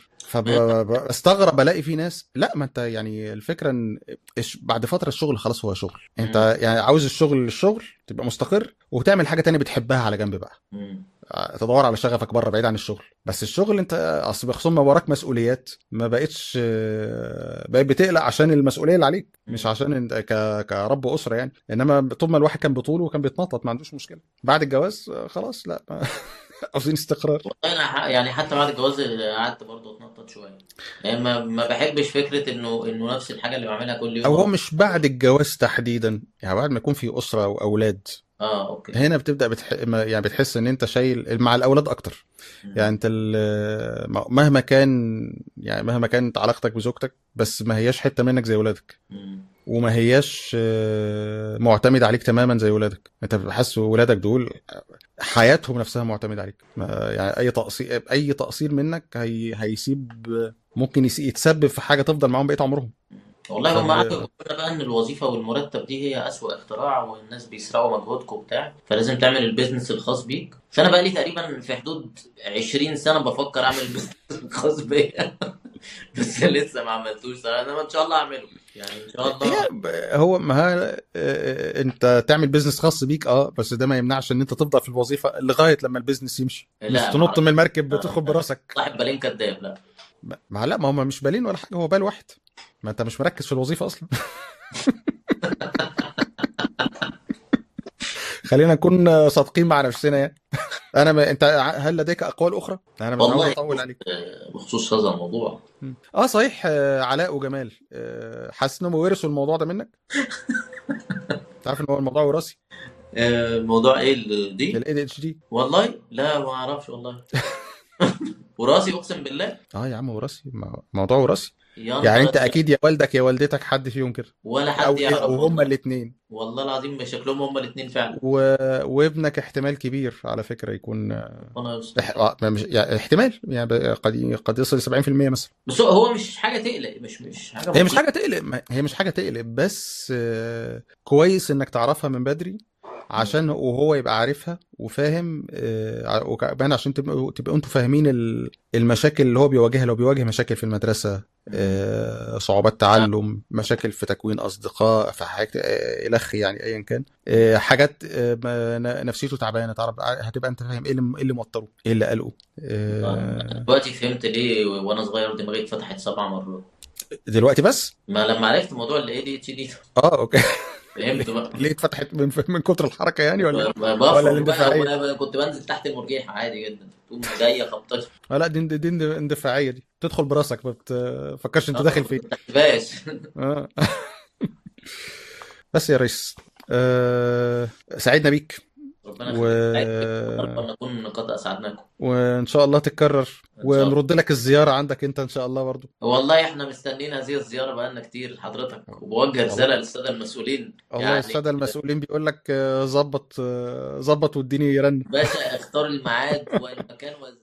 فبستغرب الاقي في ناس لا ما انت يعني الفكره ان الش- بعد فتره الشغل خلاص هو شغل انت
مم.
يعني عاوز الشغل الشغل تبقى مستقر وتعمل حاجه تانية بتحبها على جنب بقى
مم.
تدور على شغفك بره بعيد عن الشغل بس الشغل انت اصل خصوصا ما وراك مسؤوليات ما بقتش بقيت بتقلق عشان المسؤوليه اللي عليك مش
مم.
عشان انت ك... كرب اسره يعني انما طول ما الواحد كان بطوله وكان بيتنطط ما عندوش مشكله بعد الجواز آه، خلاص لا عاوزين استقرار
والله انا ح- يعني حتى بعد الجواز قعدت برضه اتنطط شويه يعني ما ما بحبش فكره انه انه نفس الحاجه اللي بعملها كل يوم
او هو
أروح
مش بعد الجواز تحديدا يعني بعد ما يكون في اسره واولاد
اه اوكي
هنا بتبدا بتح... ما- يعني بتحس ان انت شايل مع الاولاد اكتر يعني
مم.
انت ال- مهما كان يعني مهما كانت علاقتك بزوجتك بس ما هياش حته منك زي ولادك
مم.
وما هياش آه، معتمد عليك تماما زي ولادك انت بتحس ولادك دول حياتهم نفسها معتمده عليك ما- يعني اي تقصير اي تقصير منك هي... هيسيب ممكن يس- يتسبب في حاجه تفضل معاهم بقيه عمرهم
والله هم قعدوا
فال...
يقولوا لنا بقى ان الوظيفه والمرتب دي هي اسوأ اختراع والناس بيسرقوا مجهودكم وبتاع فلازم تعمل البيزنس الخاص بيك فانا بقى لي تقريبا في حدود 20 سنه بفكر اعمل البيزنس الخاص بيا بس لسه ما عملتوش صراحه انا ان شاء الله اعمله يعني ان شاء الله
هي هو ما ها آه، انت تعمل بيزنس خاص بيك اه بس ده ما يمنعش ان انت تفضل في الوظيفه لغايه لما البيزنس يمشي مش
لا ما
تنط
اعرف
من المركب بتاخد براسك
صاحب بالين كداب لا
ما ما- لا ما هم مش بالين ولا حاجه هو بال واحد ما انت مش مركز في الوظيفه اصلا خلينا نكون صادقين مع نفسنا يعني انا ما... انت هل لديك اقوال اخرى انا مش عاوز
والله
اطول عليك
آه، بخصوص هذا الموضوع
م. اه صحيح آه، علاء وجمال آه، حاسس انهم ورثوا الموضوع ده منك تعرف ان هو الموضوع وراثي
آه، موضوع ايه ال- دي
الاي دي اتش دي
والله لا ما اعرفش والله وراسي اقسم بالله
اه يا عم وراثي ما- موضوع وراثي
يا
يعني
نهار
انت
أبيض.
اكيد يا والدك يا والدتك حد فيهم كده
ولا
او
حد يعرف
او هما
والله
الاثنين
والله العظيم شكلهم هما الاثنين فعلا
و... وابنك احتمال كبير على فكره يكون آه،
انا يستر.
اح... آه، مش... يعني احتمال يعني ب- قد قد يصل ل 70% مثلا
بس هو هو مش حاجه تقلق مش مش حاجه
هي مش
مخيفه
حاجه تقلق ما- هي مش حاجه تقلق بس آه، كويس انك تعرفها من بدري عشان وهو يبقى عارفها وفاهم آه، وكمان عشان تبقوا تبقوا انتوا فاهمين ال- المشاكل اللي هو بيواجهها لو بيواجه مشاكل في المدرسه آه، صعوبات تعلم مشاكل في تكوين اصدقاء في حاجات آه، الخ يعني ايا كان آه، حاجات آه، ما- ن- نفسيته تعبانه تعرف هتبقى انت فاهم ايه اللي إيه اللي موتره ايه اللي قلقه آه،
دلوقتي فهمت ليه وانا صغير دماغي اتفتحت سبع مرات
دلوقتي بس
ما لما عرفت موضوع الاي دي اتش دي
اه اوكي
فهمت بقى
ليه اتفتحت من من كتر الحركه يعني ولا
ب-
ولا
بخرج بقى
الاندفاعيه
وانا كنت بنزل تحت المرجيحه عادي جدا تقوم جايه خبطتها
اه لا دي دي دي اندفاعيه دي تدخل براسك ما بتفكرش انت
اه
داخل
ما
فين
تحسبهاش
اه بس يا ريس آه سعدنا بيك
ربنا
و...
يخليك ان نكون قد اسعدناكم
وان شاء الله تتكرر
ان شاء الله
ونرد لك الزياره عندك انت ان شاء الله برضو
والله احنا مستنيين هذه الزياره بقالنا كتير حضرتك وبوجه
والله
رساله للساده المسؤولين
والله
يعني
الساده المسؤولين بيقول لك آه، ظبط آه، ظبط واديني رن
باشا اختار الميعاد والمكان